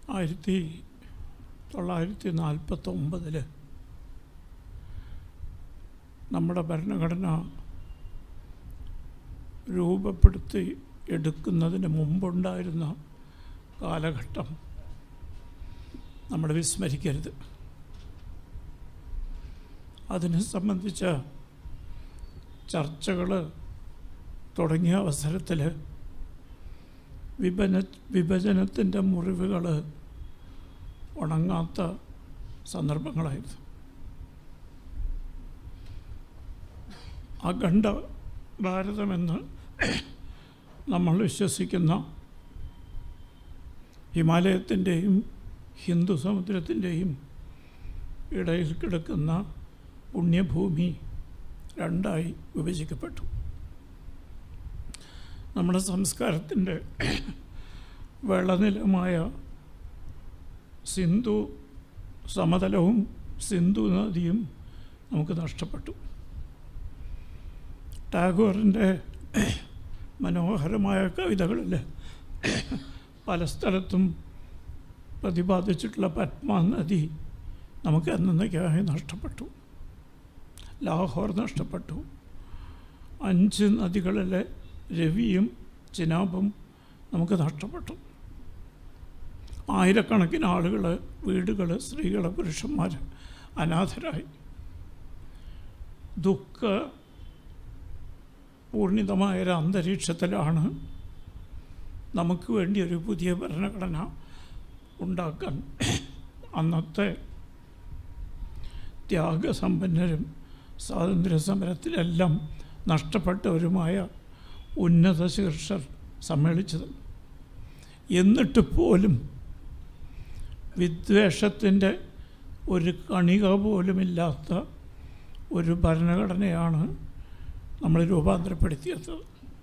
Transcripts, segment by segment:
ആയിരത്തി തൊള്ളായിരത്തി നാൽപ്പത്തൊമ്പതിൽ നമ്മുടെ ഭരണഘടന രൂപപ്പെടുത്തി എടുക്കുന്നതിന് മുമ്പുണ്ടായിരുന്ന കാലഘട്ടം നമ്മൾ വിസ്മരിക്കരുത് അതിനെ സംബന്ധിച്ച ചർച്ചകൾ തുടങ്ങിയ അവസരത്തിൽ വിഭജന വിഭജനത്തിൻ്റെ മുറിവുകൾ ഉണങ്ങാത്ത സന്ദർഭങ്ങളായിരുന്നു അഖണ്ഡ ഭാരതമെന്ന് നമ്മൾ വിശ്വസിക്കുന്ന ഹിമാലയത്തിൻ്റെയും ഹിന്ദു സമുദ്രത്തിൻ്റെയും ഇടയിൽ കിടക്കുന്ന പുണ്യഭൂമി രണ്ടായി വിഭജിക്കപ്പെട്ടു നമ്മുടെ സംസ്കാരത്തിൻ്റെ വെള്ളനിലമായ സിന്ധു സമതലവും സിന്ധു നദിയും നമുക്ക് നഷ്ടപ്പെട്ടു ടാഗോറിൻ്റെ മനോഹരമായ കവിതകളിൽ പല സ്ഥലത്തും പ്രതിപാദിച്ചിട്ടുള്ള പത്മ നദി നമുക്ക് എന്നേക്കായി നഷ്ടപ്പെട്ടു ലാഹോർ നഷ്ടപ്പെട്ടു അഞ്ച് നദികളിലെ രവിയും ചിനാബും നമുക്ക് നഷ്ടപ്പെട്ടു ആയിരക്കണക്കിന് ആളുകൾ വീടുകൾ സ്ത്രീകൾ പുരുഷന്മാർ അനാഥരായി ദുഃഖ പൂർണിതമായൊരു അന്തരീക്ഷത്തിലാണ് നമുക്ക് വേണ്ടി ഒരു പുതിയ ഭരണഘടന ഉണ്ടാക്കാൻ അന്നത്തെ ത്യാഗസമ്പന്നരും സ്വാതന്ത്ര്യ സമരത്തിലെല്ലാം നഷ്ടപ്പെട്ടവരുമായ ഉന്നത ശീർഷർ സമ്മേളിച്ചത് എന്നിട്ട് പോലും വിദ്വേഷത്തിൻ്റെ ഒരു കണിക പോലുമില്ലാത്ത ഒരു ഭരണഘടനയാണ് നമ്മൾ രൂപാന്തരപ്പെടുത്തിയത്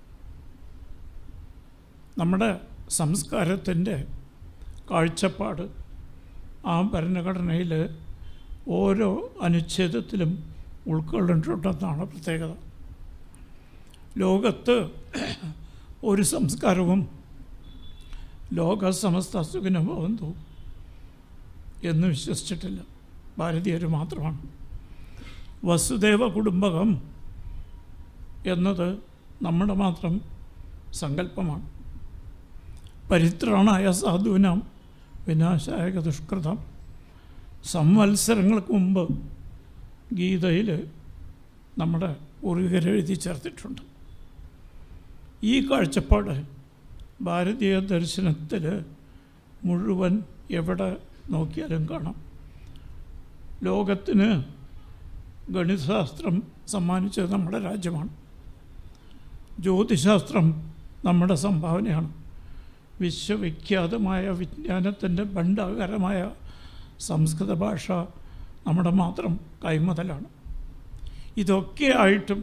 നമ്മുടെ സംസ്കാരത്തിൻ്റെ കാഴ്ചപ്പാട് ആ ഭരണഘടനയിൽ ഓരോ അനുച്ഛേദത്തിലും ഉൾക്കൊള്ളിട്ടുണ്ടെന്നാണ് പ്രത്യേകത ലോകത്ത് ഒരു സംസ്കാരവും ലോക സമസ്ത സുഖിനഭവന്തു എന്ന് വിശ്വസിച്ചിട്ടില്ല ഭാരതീയർ മാത്രമാണ് വസുദേവ കുടുംബകം എന്നത് നമ്മുടെ മാത്രം സങ്കല്പമാണ് പരിത്രാണായ സാധുവിനാം വിനാശായക ദുഷ്കൃതം സംവത്സരങ്ങൾക്ക് മുമ്പ് ഗീതയിൽ നമ്മുടെ പൂർവികരെഴുതി ചേർത്തിട്ടുണ്ട് ഈ കാഴ്ചപ്പാട് ഭാരതീയ ദർശനത്തിൽ മുഴുവൻ എവിടെ നോക്കിയാലും കാണാം ലോകത്തിന് ഗണിതശാസ്ത്രം സമ്മാനിച്ചത് നമ്മുടെ രാജ്യമാണ് ജ്യോതിശാസ്ത്രം നമ്മുടെ സംഭാവനയാണ് വിശ്വവിഖ്യാതമായ വിജ്ഞാനത്തിൻ്റെ ഭണ്ഡാകരമായ സംസ്കൃത ഭാഷ നമ്മുടെ മാത്രം കൈമുതലാണ് ഇതൊക്കെ ആയിട്ടും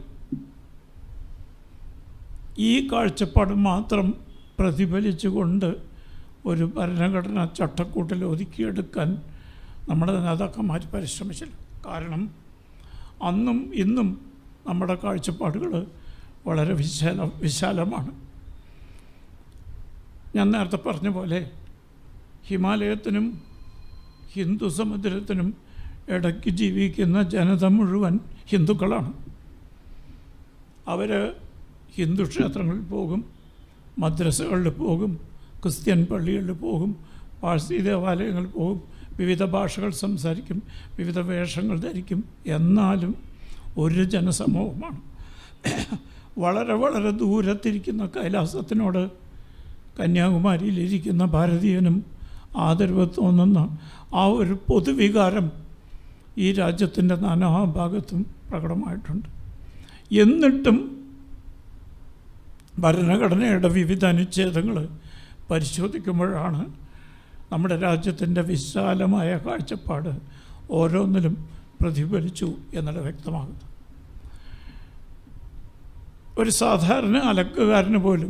ഈ കാഴ്ചപ്പാട് മാത്രം പ്രതിഫലിച്ചുകൊണ്ട് ഒരു ഭരണഘടന ചട്ടക്കൂട്ടിൽ ഒതുക്കിയെടുക്കാൻ നമ്മുടെ നേതാക്കന്മാർ പരിശ്രമിച്ചില്ല കാരണം അന്നും ഇന്നും നമ്മുടെ കാഴ്ചപ്പാടുകൾ വളരെ വിശാല വിശാലമാണ് ഞാൻ നേരത്തെ പറഞ്ഞ പോലെ ഹിമാലയത്തിനും ഹിന്ദു സമുദ്രത്തിനും ഇടയ്ക്ക് ജീവിക്കുന്ന ജനത മുഴുവൻ ഹിന്ദുക്കളാണ് അവർ ഹിന്ദു ക്ഷേത്രങ്ങളിൽ പോകും മദ്രസകളിൽ പോകും ക്രിസ്ത്യൻ പള്ളികളിൽ പോകും പാഴ്സി ദേവാലയങ്ങളിൽ പോകും വിവിധ ഭാഷകൾ സംസാരിക്കും വിവിധ വേഷങ്ങൾ ധരിക്കും എന്നാലും ഒരു ജനസമൂഹമാണ് വളരെ വളരെ ദൂരത്തിരിക്കുന്ന കൈലാസത്തിനോട് കന്യാകുമാരിയിലിരിക്കുന്ന ഭാരതീയനും ആദരവ് തോന്നുന്ന ആ ഒരു പൊതുവികാരം ഈ രാജ്യത്തിൻ്റെ നാനാഭാഗത്തും പ്രകടമായിട്ടുണ്ട് എന്നിട്ടും ഭരണഘടനയുടെ വിവിധ അനുച്ഛേദങ്ങൾ പരിശോധിക്കുമ്പോഴാണ് നമ്മുടെ രാജ്യത്തിൻ്റെ വിശാലമായ കാഴ്ചപ്പാട് ഓരോന്നിലും പ്രതിഫലിച്ചു എന്നത് വ്യക്തമാകുന്നത് ഒരു സാധാരണ അലക്കുകാരന് പോലും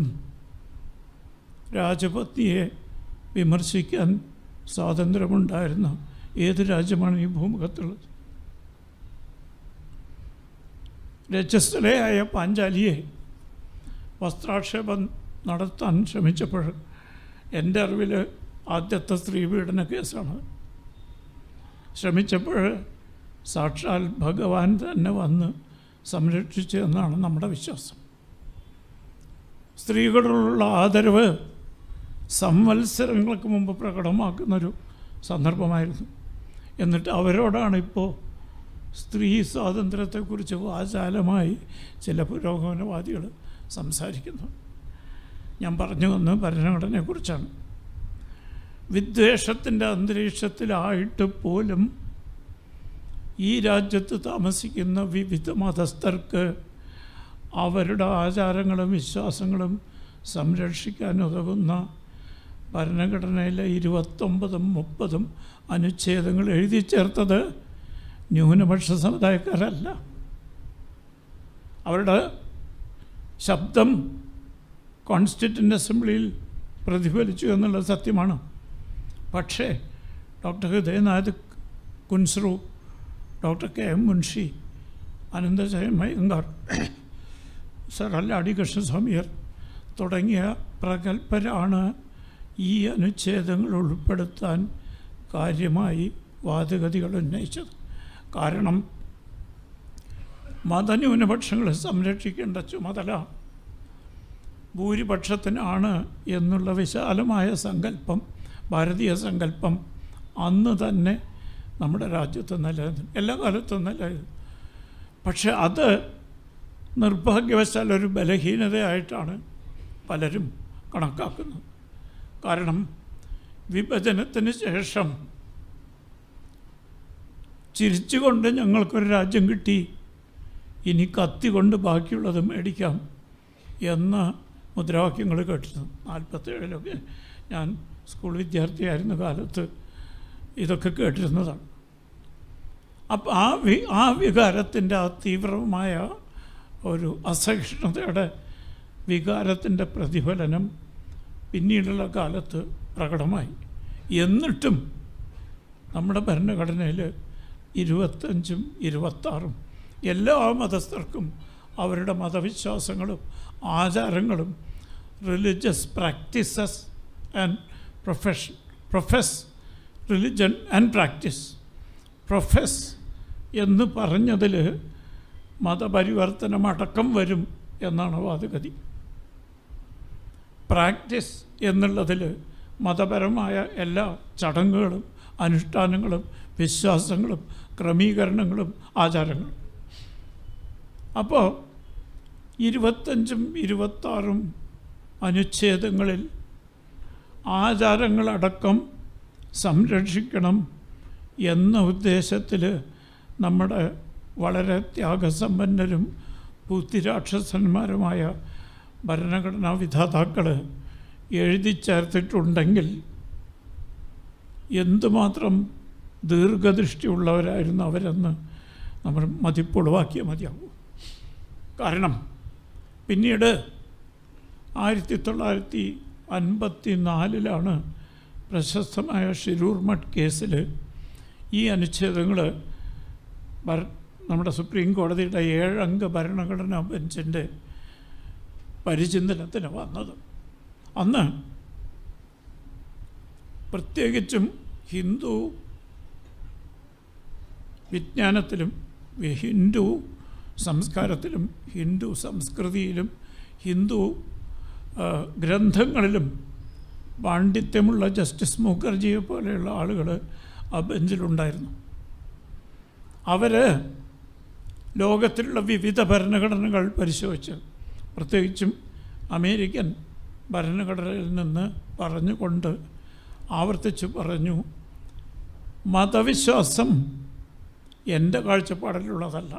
രാജപത്നിയെ വിമർശിക്കാൻ സ്വാതന്ത്ര്യമുണ്ടായിരുന്ന ഏത് രാജ്യമാണ് ഈ ഭൂമുഖത്തുള്ളത് രജസ്ഥലയായ പാഞ്ചാലിയെ വസ്ത്രാക്ഷേപം നടത്താൻ ശ്രമിച്ചപ്പോൾ എൻ്റെ അറിവിൽ ആദ്യത്തെ സ്ത്രീ പീഡന കേസാണ് ശ്രമിച്ചപ്പോൾ സാക്ഷാൽ ഭഗവാൻ തന്നെ വന്ന് സംരക്ഷിച്ചു എന്നാണ് നമ്മുടെ വിശ്വാസം സ്ത്രീകളോടുള്ള ആദരവ് സംവത്സരങ്ങൾക്ക് മുമ്പ് പ്രകടമാക്കുന്നൊരു സന്ദർഭമായിരുന്നു എന്നിട്ട് അവരോടാണ് ഇപ്പോൾ സ്ത്രീ സ്വാതന്ത്ര്യത്തെക്കുറിച്ച് വാചാലമായി ചില പുരോഗമനവാദികൾ സംസാരിക്കുന്നത് ഞാൻ പറഞ്ഞു വന്ന് ഭരണഘടനയെക്കുറിച്ചാണ് വിദ്വേഷത്തിൻ്റെ അന്തരീക്ഷത്തിലായിട്ട് പോലും ഈ രാജ്യത്ത് താമസിക്കുന്ന വിവിധ മതസ്ഥർക്ക് അവരുടെ ആചാരങ്ങളും വിശ്വാസങ്ങളും സംരക്ഷിക്കാൻ ഉതകുന്ന ഭരണഘടനയിലെ ഇരുപത്തൊമ്പതും മുപ്പതും അനുച്ഛേദങ്ങൾ എഴുതി ചേർത്തത് ന്യൂനപക്ഷ സമുദായക്കാരല്ല അവരുടെ ശബ്ദം കോൺസ്റ്റിറ്റ്യൂൻ്റ് അസംബ്ലിയിൽ പ്രതിഫലിച്ചു എന്നുള്ളത് സത്യമാണ് പക്ഷേ doctor Hridaynath Kunzru doctor K M Munshi Ananthasayanam Ayyangar sir Alladi Krishnaswami Ayyar തുടങ്ങിയ പ്രഗത്ഭരാണ് ഈ അനുച്ഛേദങ്ങൾ ഉൾപ്പെടുത്താൻ കാര്യമായി വാദഗതികൾ ഉന്നയിച്ചത് കാരണം മതന്യൂനപക്ഷങ്ങളെ സംരക്ഷിക്കേണ്ട ചുമതല ഭൂരിപക്ഷത്തിനാണ് എന്നുള്ള വിശാലമായ സങ്കല്പം ഭാരതീയ സങ്കല്പം അന്ന് തന്നെ നമ്മുടെ രാജ്യത്ത് നിലനിന്നു എല്ലാ കാലത്തും നിലനിന്നു പക്ഷെ അത് നിർഭാഗ്യവശാൽ ഒരു ബലഹീനതയായിട്ടാണ് പലരും കണക്കാക്കുന്നത് കാരണം വിഭജനത്തിന് ശേഷം ചിരിച്ചുകൊണ്ട് ഞങ്ങൾക്കൊരു രാജ്യം കിട്ടി ഇനി കത്തി കൊണ്ട് ബാക്കിയുള്ളത് മേടിക്കാം എന്ന മുദ്രാവാക്യങ്ങൾ കേട്ടിരുന്നു നാൽപ്പത്തേഴിലൊക്കെ ഞാൻ സ്കൂൾ വിദ്യാർത്ഥിയായിരുന്ന കാലത്ത് ഇതൊക്കെ കേട്ടിരുന്നതാണ് അപ്പം ആ വി ആ വികാരത്തിൻ്റെ ആ തീവ്രമായ ഒരു അസഹിഷ്ണുതയുടെ വികാരത്തിൻ്റെ പ്രതിഫലനം പിന്നീടുള്ള കാലത്ത് പ്രകടമായി എന്നിട്ടും നമ്മുടെ ഭരണഘടനയിൽ ഇരുപത്തഞ്ചും ഇരുപത്താറും എല്ലാ മതസ്ഥർക്കും അവരുടെ മതവിശ്വാസങ്ങളും ആചാരങ്ങളും religious practices and profession profess religion and practice profess എന്ന് പറഞ്ഞതിൽ മതപരിവർത്തനമടക്കം വരും എന്നാണ് വാദഗതി പ്രാക്ടീസ് എന്നുള്ളതിൽ മതപരമായ എല്ലാ ചടങ്ങുകളും അനുഷ്ഠാനങ്ങളും വിശ്വാസങ്ങളും ക്രമീകരണങ്ങളും ആചാരങ്ങളും അപ്പോൾ ഇരുപത്തഞ്ചും ഇരുപത്താറും അനുച്ഛേദങ്ങളിൽ ആചാരങ്ങളടക്കം സംരക്ഷിക്കണം എന്ന ഉദ്ദേശത്തിൽ നമ്മുടെ വളരെ ത്യാഗസമ്പന്നരും ബുദ്ധിരാക്ഷസന്മാരുമായ ഭരണഘടനാ വിധാതാക്കൾ എഴുതി ചേർത്തിട്ടുണ്ടെങ്കിൽ എന്തുമാത്രം ദീർഘദൃഷ്ടിയുള്ളവരായിരുന്നു അവരെന്ന് നമ്മൾ മതിപ്പുളവാക്കിയാൽ മതിയാവും കാരണം പിന്നീട് ആയിരത്തി തൊള്ളായിരത്തി അൻപത്തി നാലിലാണ് പ്രശസ്തമായ ഷിരൂർ മഠ് കേസിൽ ഈ അനുച്ഛേദങ്ങൾ നമ്മുടെ സുപ്രീം കോടതിയുടെ ഏഴംഗ ഭരണഘടനാ ബെഞ്ചിൻ്റെ പരിചിന്തനത്തിന് വന്നത് അന്ന് പ്രത്യേകിച്ചും ഹിന്ദു വിജ്ഞാനത്തിലും ഹിന്ദു സംസ്കാരത്തിലും ഹിന്ദു സംസ്കൃതിയിലും ഹിന്ദു ആ, ഗ്രന്ഥങ്ങളിലും പാണ്ഡിത്യമുള്ള ജസ്റ്റിസ് മുഖർജിയെ പോലെയുള്ള ആളുകൾ ആ ബെഞ്ചിലുണ്ടായിരുന്നു അവർ ലോകത്തിലുള്ള വിവിധ ഭരണഘടനകൾ പരിശോധിച്ച് പ്രത്യേകിച്ചും അമേരിക്കൻ ഭരണഘടനയിൽ നിന്ന് പറഞ്ഞുകൊണ്ട് ആവർത്തിച്ച് പറഞ്ഞു മതവിശ്വാസം എൻ്റെ കാഴ്ചപ്പാടിലുള്ളതല്ല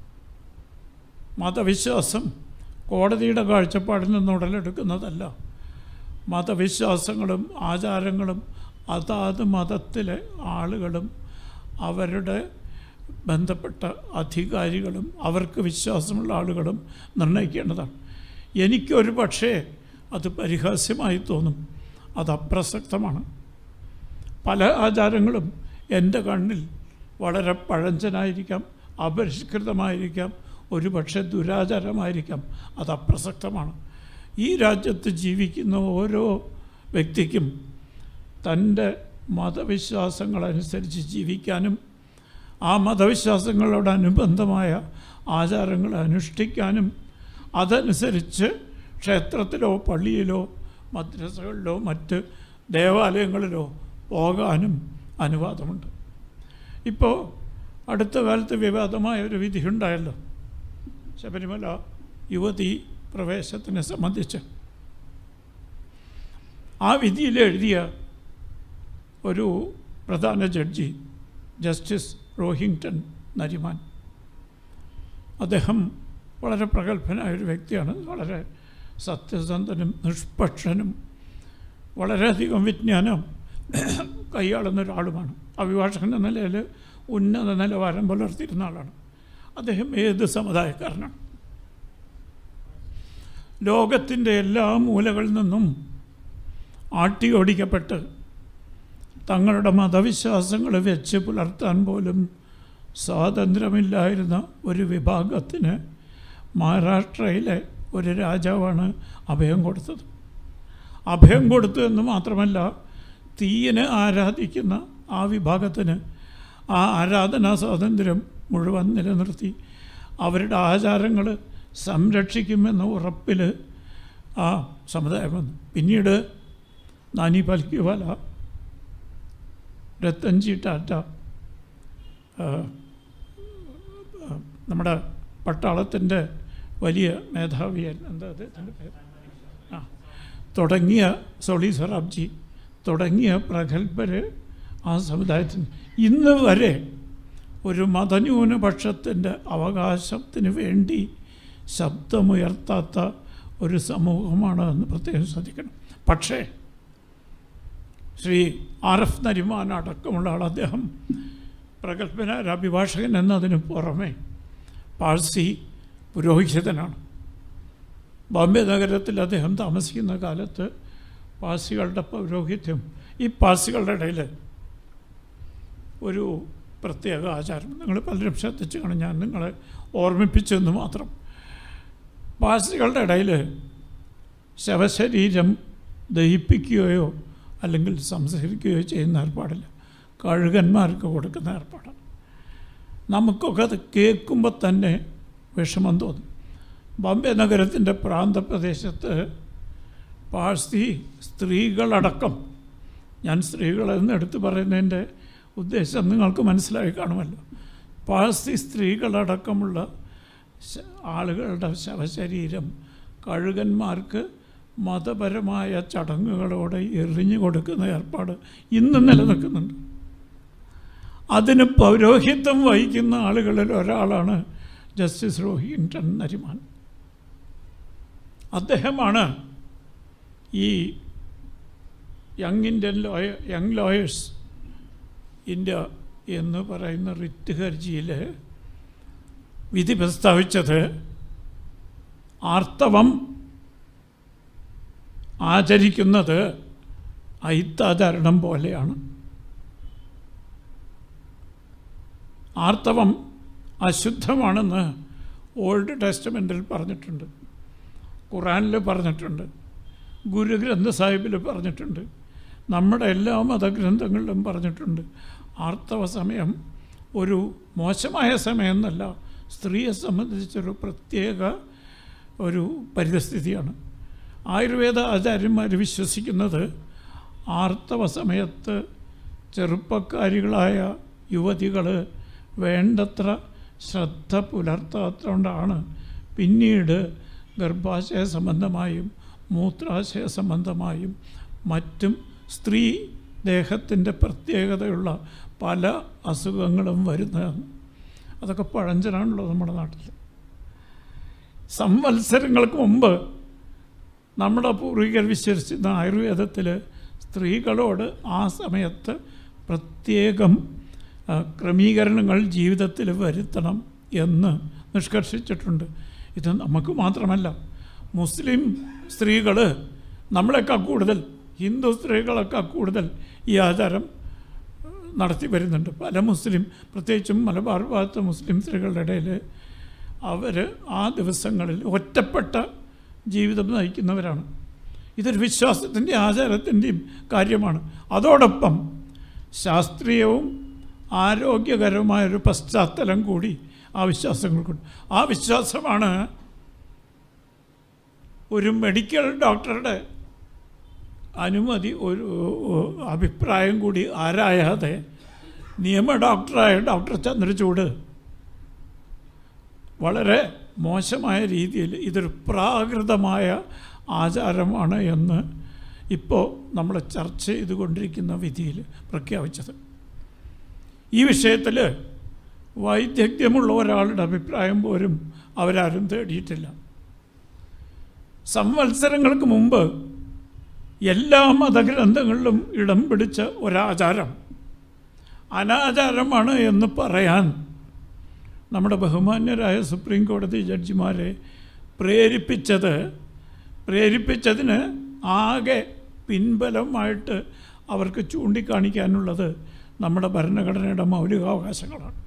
മതവിശ്വാസം കോടതിയുടെ കാഴ്ചപ്പാടിൽ നിന്ന് ഉടലെടുക്കുന്നതല്ല മതവിശ്വാസങ്ങളും ആചാരങ്ങളും അതാത് മതത്തിലെ ആളുകളും അവരുടെ ബന്ധപ്പെട്ട അധികാരികളും അവർക്ക് വിശ്വാസമുള്ള ആളുകളും നിർണ്ണയിക്കേണ്ടതാണ് എനിക്കൊരു പക്ഷേ അത് പരിഹാസ്യമായി തോന്നും അത് അപ്രസക്തമാണ് പല ആചാരങ്ങളും എൻ്റെ കണ്ണിൽ വളരെ പഴഞ്ചനായിരിക്കാം അപരിഷ്കൃതമായിരിക്കാം ഒരു പക്ഷേ ദുരാചാരമായിരിക്കാം അത് അപ്രസക്തമാണ് ഈ രാജ്യത്ത് ജീവിക്കുന്ന ഓരോ വ്യക്തിക്കും തൻ്റെ മതവിശ്വാസങ്ങളനുസരിച്ച് ജീവിക്കാനും ആ മതവിശ്വാസങ്ങളോടനുബന്ധമായ ആചാരങ്ങൾ അനുഷ്ഠിക്കാനും അതനുസരിച്ച് ക്ഷേത്രത്തിലോ പള്ളിയിലോ മദ്രസകളിലോ മറ്റ് ദേവാലയങ്ങളിലോ പോകാനും അനുവാദമുണ്ട് ഇപ്പോൾ അടുത്ത കാലത്ത് വിവാദമായ ഒരു വിധിയുണ്ടായല്ലോ ശബരിമല യുവതി പ്രവേശത്തിനെ സംബന്ധിച്ച് ആ വിധിയിൽ എഴുതിയ ഒരു പ്രധാന ജഡ്ജി ജസ്റ്റിസ് റോഹിങ്ടൺ നരിമാൻ അദ്ദേഹം വളരെ പ്രഗത്ഭനായ ഒരു വ്യക്തിയാണ് വളരെ സത്യസന്ധനും നിഷ്പക്ഷനും വളരെയധികം വിജ്ഞാനം കൈയാളുന്ന ഒരാളുമാണ് അഭിഭാഷകൻ എന്ന നിലയിൽ ഉന്നത നിലവാരം പുലർത്തിയിരുന്ന ആളാണ് അദ്ദേഹം ഏത് സമുദായക്കാരനാണ് ലോകത്തിൻ്റെ എല്ലാ മൂലകളിൽ നിന്നും ആട്ടിയോടിക്കപ്പെട്ട് തങ്ങളുടെ മതവിശ്വാസങ്ങൾ വെച്ച് പുലർത്താൻ പോലും സ്വാതന്ത്ര്യമില്ലായിരുന്ന ഒരു വിഭാഗത്തിന് മഹാരാഷ്ട്രയിലെ ഒരു രാജാവാണ് അഭയം കൊടുത്തത് അഭയം കൊടുത്തു എന്ന് മാത്രമല്ല തീയനെ ആരാധിക്കുന്ന ആ വിഭാഗത്തിന് ആ ആരാധനാ സ്വാതന്ത്ര്യം മുഴുവൻ നിലനിർത്തി അവരുടെ ആചാരങ്ങൾ സംരക്ഷിക്കുമെന്ന ഉറപ്പിൽ ആ സമുദായം വന്നു പിന്നീട് നാനി പൽക്കിവാല രത്തൻജി ടാറ്റ ആ, ആ, നമ്മുടെ പട്ടാളത്തിൻ്റെ വലിയ മേധാവിയായിരുന്നു എന്താ അദ്ദേഹത്തിൻ്റെ പേര് ആ തുടങ്ങിയ സോളി സറാബ്ജി തുടങ്ങിയ പ്രഗത്ഭര് ആ സമുദായത്തിന് ഇന്ന് വരെ ഒരു മതന്യൂനപക്ഷത്തിൻ്റെ അവകാശത്തിന് വേണ്ടി ശബ്ദമുയർത്താത്ത ഒരു സമൂഹമാണ് എന്ന് പ്രത്യേകം ശ്രദ്ധിക്കണം പക്ഷേ ശ്രീ ആർ എഫ് നരിമാൻ അടക്കമുള്ള ആൾ അദ്ദേഹം പ്രഗത്ഭനായ ഒരു അഭിഭാഷകൻ എന്നതിന് പുറമെ പാഴ്സി പുരോഹിതനാണ് ബോംബെ നഗരത്തിൽ അദ്ദേഹം താമസിക്കുന്ന കാലത്ത് പാഴ്സികളുടെ പൗരോഹിത്യം ഈ പാഴ്സികളുടെ ഇടയിൽ ഒരു പ്രത്യേക ആചാരം നിങ്ങൾ പലരും ശ്രദ്ധിച്ചു കാണും ഞാൻ നിങ്ങളെ ഓർമ്മിപ്പിച്ചെന്ന് മാത്രം പാഴ്സികളുടെ ഇടയിൽ ശവശരീരം ദഹിപ്പിക്കുകയോ അല്ലെങ്കിൽ സംസ്കരിക്കുകയോ ചെയ്യുന്ന ഏർപ്പാടില്ല കഴുകന്മാർക്ക് കൊടുക്കുന്ന ഏർപ്പാടാണ് നമുക്കൊക്കെ അത് കേൾക്കുമ്പോൾ തന്നെ വിഷമം തോന്നും ബോംബെ നഗരത്തിൻ്റെ പ്രാന്തപ്രദേശത്ത് പാഴ്സി സ്ത്രീകളടക്കം ഞാൻ സ്ത്രീകളെന്ന് എടുത്തു പറയുന്നതിൻ്റെ ഉദ്ദേശം നിങ്ങൾക്ക് മനസ്സിലായി കാണുമല്ലോ പാഴ്സി സ്ത്രീകളടക്കമുള്ള ശ- ആളുകളുടെ ശവശരീരം കഴുകന്മാർക്ക് മതപരമായ ചടങ്ങുകളോടെ എറിഞ്ഞു കൊടുക്കുന്ന ഏർപ്പാട് ഇന്ന് നിലനിൽക്കുന്നുണ്ട് അതിന് പൗരോഹിത്യം വഹിക്കുന്ന ആളുകളിൽ ഒരാളാണ് ജസ്റ്റിസ് റോഹിൻടൺ നരിമാൻ അദ്ദേഹമാണ് ഈ young Indian lawyer young lawyers India എന്ന് പറയുന്ന റിറ്റ് ഹർജിയിൽ വിധി പ്രസ്താവിച്ചത് ആർത്തവം ആചരിക്കുന്നത് ഐത്താചരണം പോലെയാണ് ആർത്തവം അശുദ്ധമാണെന്ന് ഓൾഡ് ടെസ്റ്റമെൻറ്റിൽ പറഞ്ഞിട്ടുണ്ട് ഖുറാനിൽ പറഞ്ഞിട്ടുണ്ട് ഗുരുഗ്രന്ഥ സാഹിബിൽ പറഞ്ഞിട്ടുണ്ട് നമ്മുടെ എല്ലാ മതഗ്രന്ഥങ്ങളിലും പറഞ്ഞിട്ടുണ്ട് ആർത്തവ സമയം ഒരു മോശമായ സമയം എന്നല്ല സ്ത്രീയെ സംബന്ധിച്ചൊരു പ്രത്യേക ഒരു പരിതസ്ഥിതിയാണ് ആയുർവേദ ആചാര്യന്മാർ വിശ്വസിക്കുന്നത് ആർത്തവ സമയത്ത് ചെറുപ്പക്കാരികളായ യുവതികൾ വേണ്ടത്ര ശ്രദ്ധ പുലർത്താത്തതുകൊണ്ടാണ് പിന്നീട് ഗർഭാശയ സംബന്ധമായും മൂത്രാശയ സംബന്ധമായും മറ്റും സ്ത്രീ ദേഹത്തിൻ്റെ പ്രത്യേകതയുള്ള പല അസുഖങ്ങളും വരുന്നതെന്ന് അതൊക്കെ പഴഞ്ചനാണല്ലോ നമ്മുടെ നാട്ടിൽ സംവത്സരങ്ങൾക്ക് മുമ്പ് നമ്മുടെ പൂർവികർ വിശ്വസിച്ചിരുന്ന ആയുർവേദത്തിൽ സ്ത്രീകളോട് ആ സമയത്ത് പ്രത്യേകം ആ, ക്രമീകരണങ്ങൾ ജീവിതത്തിൽ വരുത്തണം എന്ന് നിഷ്കർഷിച്ചിട്ടുണ്ട് ഇത് നമുക്ക് മാത്രമല്ല മുസ്ലിം സ്ത്രീകൾ നമ്മളെക്കാൾ കൂടുതൽ ഹിന്ദു സ്ത്രീകളെക്കാൾ കൂടുതൽ ഈ ആചാരം നടത്തി വരുന്നുണ്ട് പല മുസ്ലിം പ്രത്യേകിച്ചും മലബാർ ഭാഗത്തെ മുസ്ലിം സ്ത്രീകളുടെ ഇടയിൽ അവർ ആ ദിവസങ്ങളിൽ ഒറ്റപ്പെട്ട ജീവിതം നയിക്കുന്നവരാണ് ഇതൊരു വിശ്വാസത്തിൻ്റെ ആചാരത്തിൻ്റെയും കാര്യമാണ് അതോടൊപ്പം ശാസ്ത്രീയവും ആരോഗ്യകരമായൊരു പശ്ചാത്തലം കൂടി ആ വിശ്വാസങ്ങൾക്കുണ്ട് ആ വിശ്വാസമാണ് ഒരു മെഡിക്കൽ ഡോക്ടറുടെ അനുമതി ഒരു അഭിപ്രായം കൂടി ആരായാതെ നിയമ ഡോക്ടറായ ഡോക്ടർ ചന്ദ്രചൂഡ് വളരെ മോശമായ രീതിയിൽ ഇതൊരു പ്രാകൃതമായ ആചാരമാണ് എന്ന് ഇപ്പോൾ നമ്മൾ ചർച്ച ചെയ്തുകൊണ്ടിരിക്കുന്ന വിധിയിൽ പ്രഖ്യാപിച്ചത് ഈ വിഷയത്തിൽ വൈദഗ്ധ്യമുള്ള ഒരാളുടെ അഭിപ്രായം പോലും അവരാരും തേടിയിട്ടില്ല സംവത്സരങ്ങൾക്ക് മുമ്പ് എല്ലാ മതഗ്രന്ഥങ്ങളിലും ഇടം പിടിച്ച ഒരാചാരം അനാചാരമാണ് എന്ന് പറയാൻ നമ്മുടെ ബഹുമാന്യരായ സുപ്രീം കോടതി ജഡ്ജിമാരെ പ്രേരിപ്പിച്ചത് പ്രേരിപ്പിച്ചതിന് ആകെ പിൻബലമായിട്ട് അവർക്ക് ചൂണ്ടിക്കാണിക്കാനുള്ളത് നമ്മുടെ ഭരണഘടനയുടെ മൗലികാവകാശങ്ങളാണ്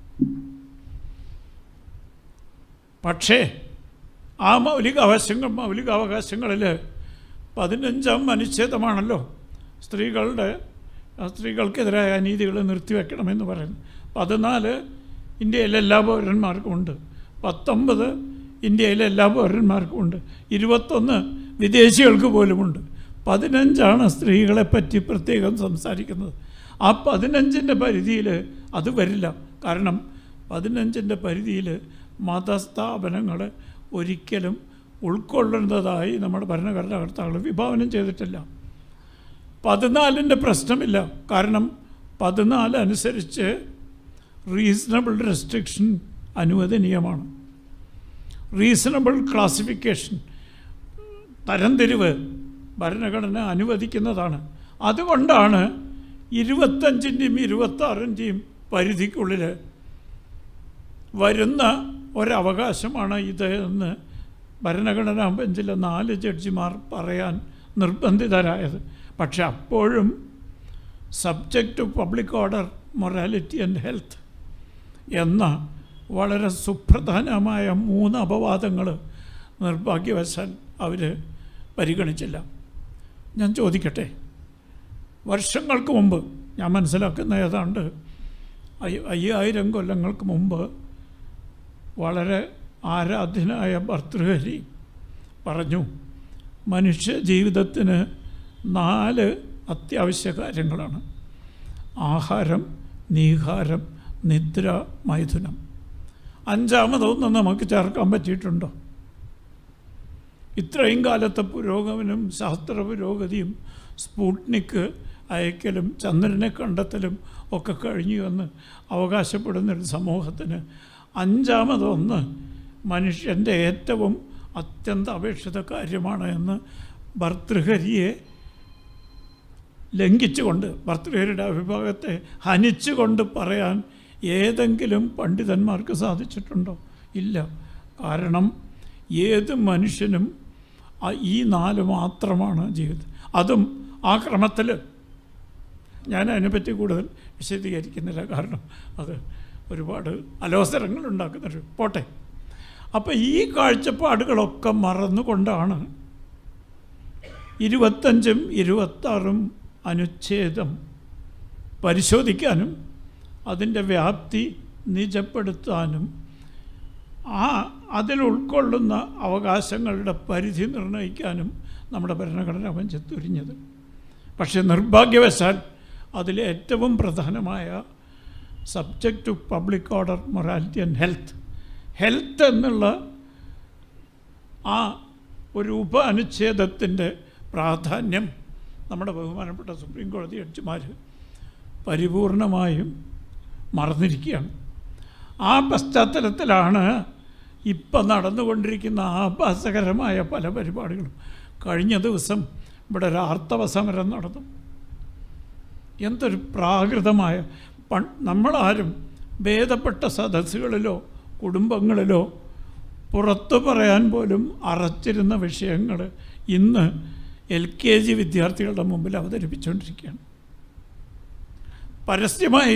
പക്ഷേ ആ മൗലികാവകാശങ്ങൾ മൗലികാവകാശങ്ങളിൽ പതിനഞ്ചാം അനുച്ഛേദമാണല്ലോ സ്ത്രീകളുടെ സ്ത്രീകൾക്കെതിരായ അനീതികൾ നിർത്തിവെക്കണമെന്ന് പറയുന്നു പതിനാല് ഇന്ത്യയിലെ എല്ലാ പൗരന്മാർക്കും ഉണ്ട് പത്തൊമ്പത് ഇന്ത്യയിലെ എല്ലാ പൗരന്മാർക്കും ഉണ്ട് ഇരുപത്തൊന്ന് വിദേശികൾക്ക് പോലുമുണ്ട് പതിനഞ്ചാണ് സ്ത്രീകളെ പറ്റി പ്രത്യേകം സംസാരിക്കുന്നത് ആ പതിനഞ്ചിൻ്റെ പരിധിയിൽ അത് വരില്ല കാരണം പതിനഞ്ചിൻ്റെ പരിധിയിൽ മതസ്ഥാപനങ്ങൾ ഒരിക്കലും ഉൾക്കൊള്ളുന്നതായി നമ്മുടെ ഭരണഘടനാകർത്താക്കൾ വിഭാവനം ചെയ്തിട്ടില്ല പതിനാലിൻ്റെ പ്രശ്നമില്ല കാരണം പതിനാല് അനുസരിച്ച് റീസണബിൾ റെസ്ട്രിക്ഷൻ അനുവദനീയമാണ് റീസണബിൾ ക്ലാസിഫിക്കേഷൻ തരംതിരിവ് ഭരണഘടന അനുവദിക്കുന്നതാണ് അതുകൊണ്ടാണ് ഇരുപത്തഞ്ചിൻ്റെയും ഇരുപത്താറിൻ്റെയും പരിധിക്കുള്ളിൽ വരുന്ന ഒരവകാശമാണ് ഇത് എന്ന് ഭരണഘടനാ ബെഞ്ചിലെ നാല് ജഡ്ജിമാർ പറയാൻ നിർബന്ധിതരായത് പക്ഷെ അപ്പോഴും subject to public order morality and health എന്ന വളരെ സുപ്രധാനമായ മൂന്ന് അപവാദങ്ങൾ നിർഭാഗ്യവശാൽ അവർ പരിഗണിച്ചില്ല ഞാൻ ചോദിക്കട്ടെ വർഷങ്ങൾക്ക് മുമ്പ് ഞാൻ മനസ്സിലാക്കുന്ന ഏതാണ്ട് അയ്യ- അയ്യായിരം കൊല്ലങ്ങൾക്ക് മുമ്പ് വളരെ ആരാധ്യനായ ഭർതൃഹരി പറഞ്ഞു മനുഷ്യ ജീവിതത്തിന് നാല് അത്യാവശ്യ കാര്യങ്ങളാണ് ആഹാരം നീഹാരം നിദ്ര മൈഥുനം അഞ്ചാമതൊന്നും നമുക്ക് ചേർക്കാൻ പറ്റിയിട്ടുണ്ടോ ഇത്രയും കാലത്തെ പുരോഗമനം ശാസ്ത്ര പുരോഗതിയും സ്പൂട്നിക്ക് അയക്കലും ചന്ദ്രനെ കണ്ടെത്തലും ഒക്കെ കഴിഞ്ഞു എന്ന് അവകാശപ്പെടുന്നൊരു സമൂഹത്തിന് അഞ്ചാമതൊന്ന് മനുഷ്യൻ്റെ ഏറ്റവും അത്യന്താപേക്ഷിത കാര്യമാണ് എന്ന് ഭർതൃഹരിയെ ലംഘിച്ചുകൊണ്ട് ഭർതൃഹരിയുടെ അഭിഭാഗത്തെ ഹനിച്ചുകൊണ്ട് പറയാൻ ഏതെങ്കിലും പണ്ഡിതന്മാർക്ക് സാധിച്ചിട്ടുണ്ടോ ഇല്ല കാരണം ഏത് മനുഷ്യനും ആ- ഈ നാല് മാത്രമാണ് ജീവിതം അതും ആ ക്രമത്തിൽ ഞാൻ അതിനെപ്പറ്റി കൂടുതൽ വിശദീകരിക്കുന്നില്ല കാരണം അത് ഒരുപാട് അലോസരങ്ങൾ ഉണ്ടാക്കുന്നൊരു പോട്ടെ അപ്പോൾ ഈ കാഴ്ചപ്പാടുകളൊക്കെ മറന്നുകൊണ്ടാണ് ഇരുപത്തഞ്ചും ഇരുപത്താറും അനുച്ഛേദം പരിശോധിക്കാനും അതിൻ്റെ വ്യാപ്തി നിജപ്പെടുത്താനും ആ അതിൽ ഉൾക്കൊള്ളുന്ന അവകാശങ്ങളുടെ പരിധി നിർണ്ണയിക്കാനും നമ്മുടെ ഭരണഘടന ബെഞ്ച് തുരിഞ്ഞത് പക്ഷേ നിർഭാഗ്യവശാൽ അതിലെ ഏറ്റവും പ്രധാനമായ subject to public order morality and health health എന്നുള്ള ആ ഒരു ഉപ അനുച്ഛേദത്തിൻ്റെ പ്രാധാന്യം നമ്മുടെ ബഹുമാനപ്പെട്ട സുപ്രീം കോടതി ജഡ്ജിമാർ പരിപൂർണമായും മറന്നിരിക്കുകയാണ് ആ പശ്ചാത്തലത്തിലാണ് ഇപ്പം നടന്നുകൊണ്ടിരിക്കുന്ന ആഭാസകരമായ പല പരിപാടികളും കഴിഞ്ഞ ദിവസം ഇവിടെ ഒരു ആർത്തവ സമരം നടന്നു എന്തൊരു പ്രാകൃതമായ പൺ നമ്മളാരും ഭേദപ്പെട്ട സദസ്സുകളിലോ കുടുംബങ്ങളിലോ പുറത്തു പറയാൻ പോലും അറച്ചിരുന്ന വിഷയങ്ങൾ ഇന്ന് എൽ കെ ജി വിദ്യാർത്ഥികളുടെ മുമ്പിൽ അവതരിപ്പിച്ചുകൊണ്ടിരിക്കുകയാണ് പരസ്യമായി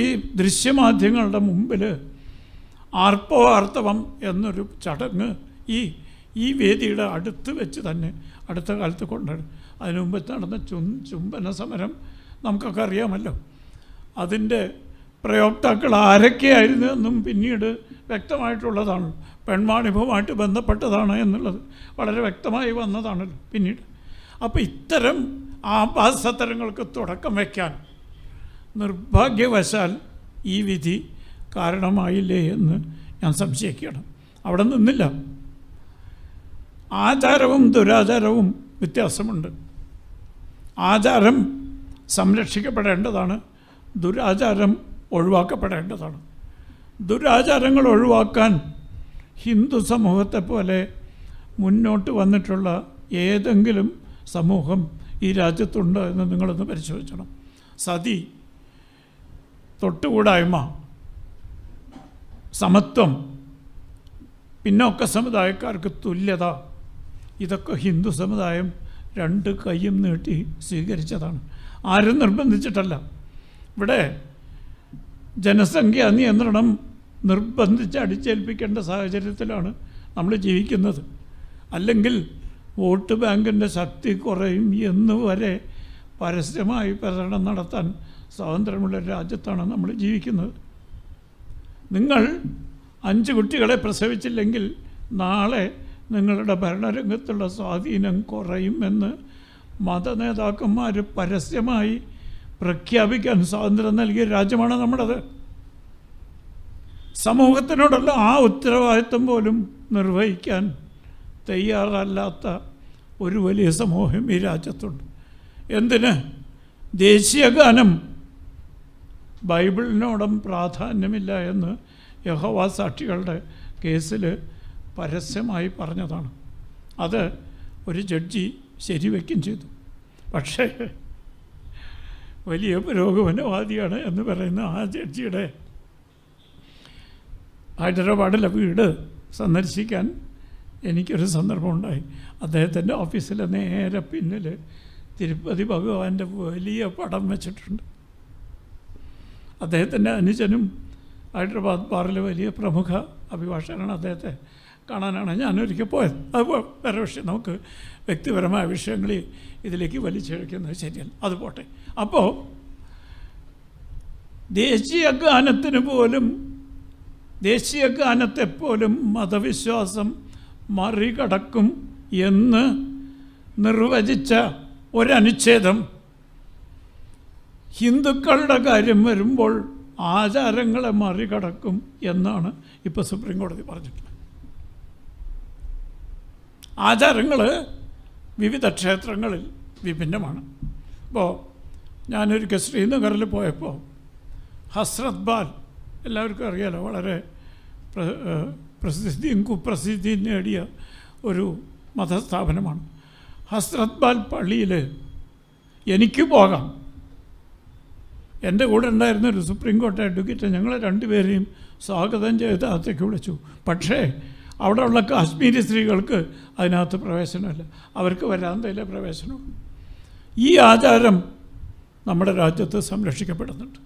ദൃശ്യമാധ്യമങ്ങളുടെ മുമ്പിൽ ആർപ്പോ ആർത്തവം എന്നൊരു ചടങ്ങ് ഈ ഈ വേദിയുടെ അടുത്ത് വെച്ച് തന്നെ അടുത്ത കാലത്ത് കൊണ്ടാണ് അതിനു മുമ്പ് നടന്ന ചു ചുംബന സമരം നമുക്കൊക്കെ അറിയാമല്ലോ അതിൻ്റെ പ്രയോക്താക്കൾ ആരൊക്കെയായിരുന്നു എന്നും പിന്നീട് വ്യക്തമായിട്ടുള്ളതാണ് പെൺവാണിഭവുമായിട്ട് ബന്ധപ്പെട്ടതാണ് എന്നുള്ളത് വളരെ വ്യക്തമായി വന്നതാണല്ലോ പിന്നീട് അപ്പോൾ ഇത്തരം ആഭാസത്തരങ്ങൾക്ക് തുടക്കം വയ്ക്കാൻ നിർഭാഗ്യവശാൽ ഈ വിധി കാരണമായില്ലേ എന്ന് ഞാൻ സംശയിക്കുകയാണ് അവിടെ നിന്നില്ല ആചാരവും ദുരാചാരവും വ്യത്യാസമുണ്ട് ആചാരം സംരക്ഷിക്കപ്പെടേണ്ടതാണ് ദുരാചാരം ഒഴിവാക്കപ്പെടേണ്ടതാണ് ദുരാചാരങ്ങൾ ഒഴിവാക്കാൻ ഹിന്ദു സമൂഹത്തെ പോലെ മുന്നോട്ട് വന്നിട്ടുള്ള ഏതെങ്കിലും സമൂഹം ഈ രാജ്യത്തുണ്ട് എന്ന് നിങ്ങളൊന്ന് പരിശോധിക്കണം സതി തൊട്ടുകൂടായ്മ സമത്വം പിന്നോക്ക സമുദായക്കാർക്ക് തുല്യത ഇതൊക്കെ ഹിന്ദു സമുദായം രണ്ട് കൈയും നീട്ടി സ്വീകരിച്ചതാണ് ആരും നിർബന്ധിച്ചിട്ടല്ല ഇവിടെ ജനസംഖ്യ നിയന്ത്രണം നിർബന്ധിച്ച് അടിച്ചേൽപ്പിക്കേണ്ട സാഹചര്യത്തിലാണ് നമ്മൾ ജീവിക്കുന്നത് അല്ലെങ്കിൽ വോട്ട് ബാങ്കിൻ്റെ ശക്തി കുറയും എന്ന് വരെ പരസ്യമായി പ്രചരണം നടത്താൻ സ്വാതന്ത്ര്യമുള്ള രാജ്യത്താണ് നമ്മൾ ജീവിക്കുന്നത് നിങ്ങൾ അഞ്ച് കുട്ടികളെ പ്രസവിച്ചില്ലെങ്കിൽ നാളെ നിങ്ങളുടെ ഭരണരംഗത്തുള്ള സ്വാധീനം കുറയുമെന്ന് മതനേതാക്കന്മാർ പരസ്യമായി പ്രഖ്യാപിക്കാൻ സ്വാതന്ത്ര്യം നൽകിയ രാജ്യമാണ് നമ്മുടേത് സമൂഹത്തിനോടുള്ള ആ ഉത്തരവാദിത്വം പോലും നിർവഹിക്കാൻ തയ്യാറല്ലാത്ത ഒരു വലിയ സമൂഹം ഈ രാജ്യത്തുണ്ട് എന്തിന് ദേശീയ ഗാനം ബൈബിളിനോടും പ്രാധാന്യമില്ല എന്ന് യഹോവ സാക്ഷികളുടെ കേസിൽ പരസ്യമായി പറഞ്ഞതാണ് അത് ഒരു ജഡ്ജി ശരിവെക്കും ചെയ്തു പക്ഷേ വലിയ പുരോഗമനവാദിയാണ് എന്ന് പറയുന്ന ആ ജഡ്ജിയുടെ ഹൈദരാബാദിലെ വീട് സന്ദർശിക്കാൻ എനിക്കൊരു സന്ദർഭമുണ്ടായി അദ്ദേഹത്തിൻ്റെ ഓഫീസിലെ നേരെ പിന്നിൽ തിരുപ്പതി ഭഗവാന്റെ വലിയ പടം വെച്ചിട്ടുണ്ട് അദ്ദേഹത്തിൻ്റെ അനുജനും ഹൈദരാബാദ് ബാറിലെ വലിയ പ്രമുഖ അഭിഭാഷകനാണ് അദ്ദേഹത്തെ കാണാനാണ് ഞാനൊരിക്കൽ പോയത് അത് പോ- വേറെ വിഷയം നമുക്ക് വ്യക്തിപരമായ വിഷയങ്ങളിൽ ഇതിലേക്ക് വലിച്ചിഴക്കുന്നത് ശരിയല്ല അത് പോട്ടെ അപ്പോൾ ദേശീയ ഗാനത്തിന് പോലും ദേശീയ ഗാനത്തെ പോലും മതവിശ്വാസം മറികടക്കും എന്ന് നിർവചിച്ച ഒരനുച്ഛേദം ഹിന്ദുക്കളുടെ കാര്യം വരുമ്പോൾ ആചാരങ്ങളെ മറികടക്കും എന്നാണ് ഇപ്പോൾ സുപ്രീം കോടതി പറഞ്ഞിട്ടുള്ളത് ആചാരങ്ങൾ വിവിധ ക്ഷേത്രങ്ങളിൽ വിഭിന്നമാണ് ഇപ്പോൾ ഞാനൊരിക്കൽ ശ്രീനഗറിൽ പോയപ്പോൾ ഹസ്രത് ബാൽ എല്ലാവർക്കും അറിയാലോ വളരെ പ്ര- ഏഹ് പ്രസിദ്ധിയും കുപ്രസിദ്ധിയും നേടിയ ഒരു മതസ്ഥാപനമാണ് ഹസ്രത് ബാൽ പള്ളിയിൽ എനിക്ക് പോകാം എൻ്റെ കൂടെ ഉണ്ടായിരുന്ന ഒരു സുപ്രീം കോടതി അഡ്വക്കേറ്റ് ഞങ്ങളെ രണ്ടുപേരെയും സ്വാഗതം ചെയ്ത് അകത്തേക്ക് വിളിച്ചു പക്ഷേ അവിടെയുള്ള കാശ്മീരി സ്ത്രീകൾക്ക് അതിനകത്ത് പ്രവേശനമില്ല അവർക്ക് വരാന്തയിലെ പ്രവേശനമുള്ളൂ ഈ ആചാരം നമ്മുടെ രാജ്യത്ത് സംരക്ഷിക്കപ്പെടുന്നുണ്ട്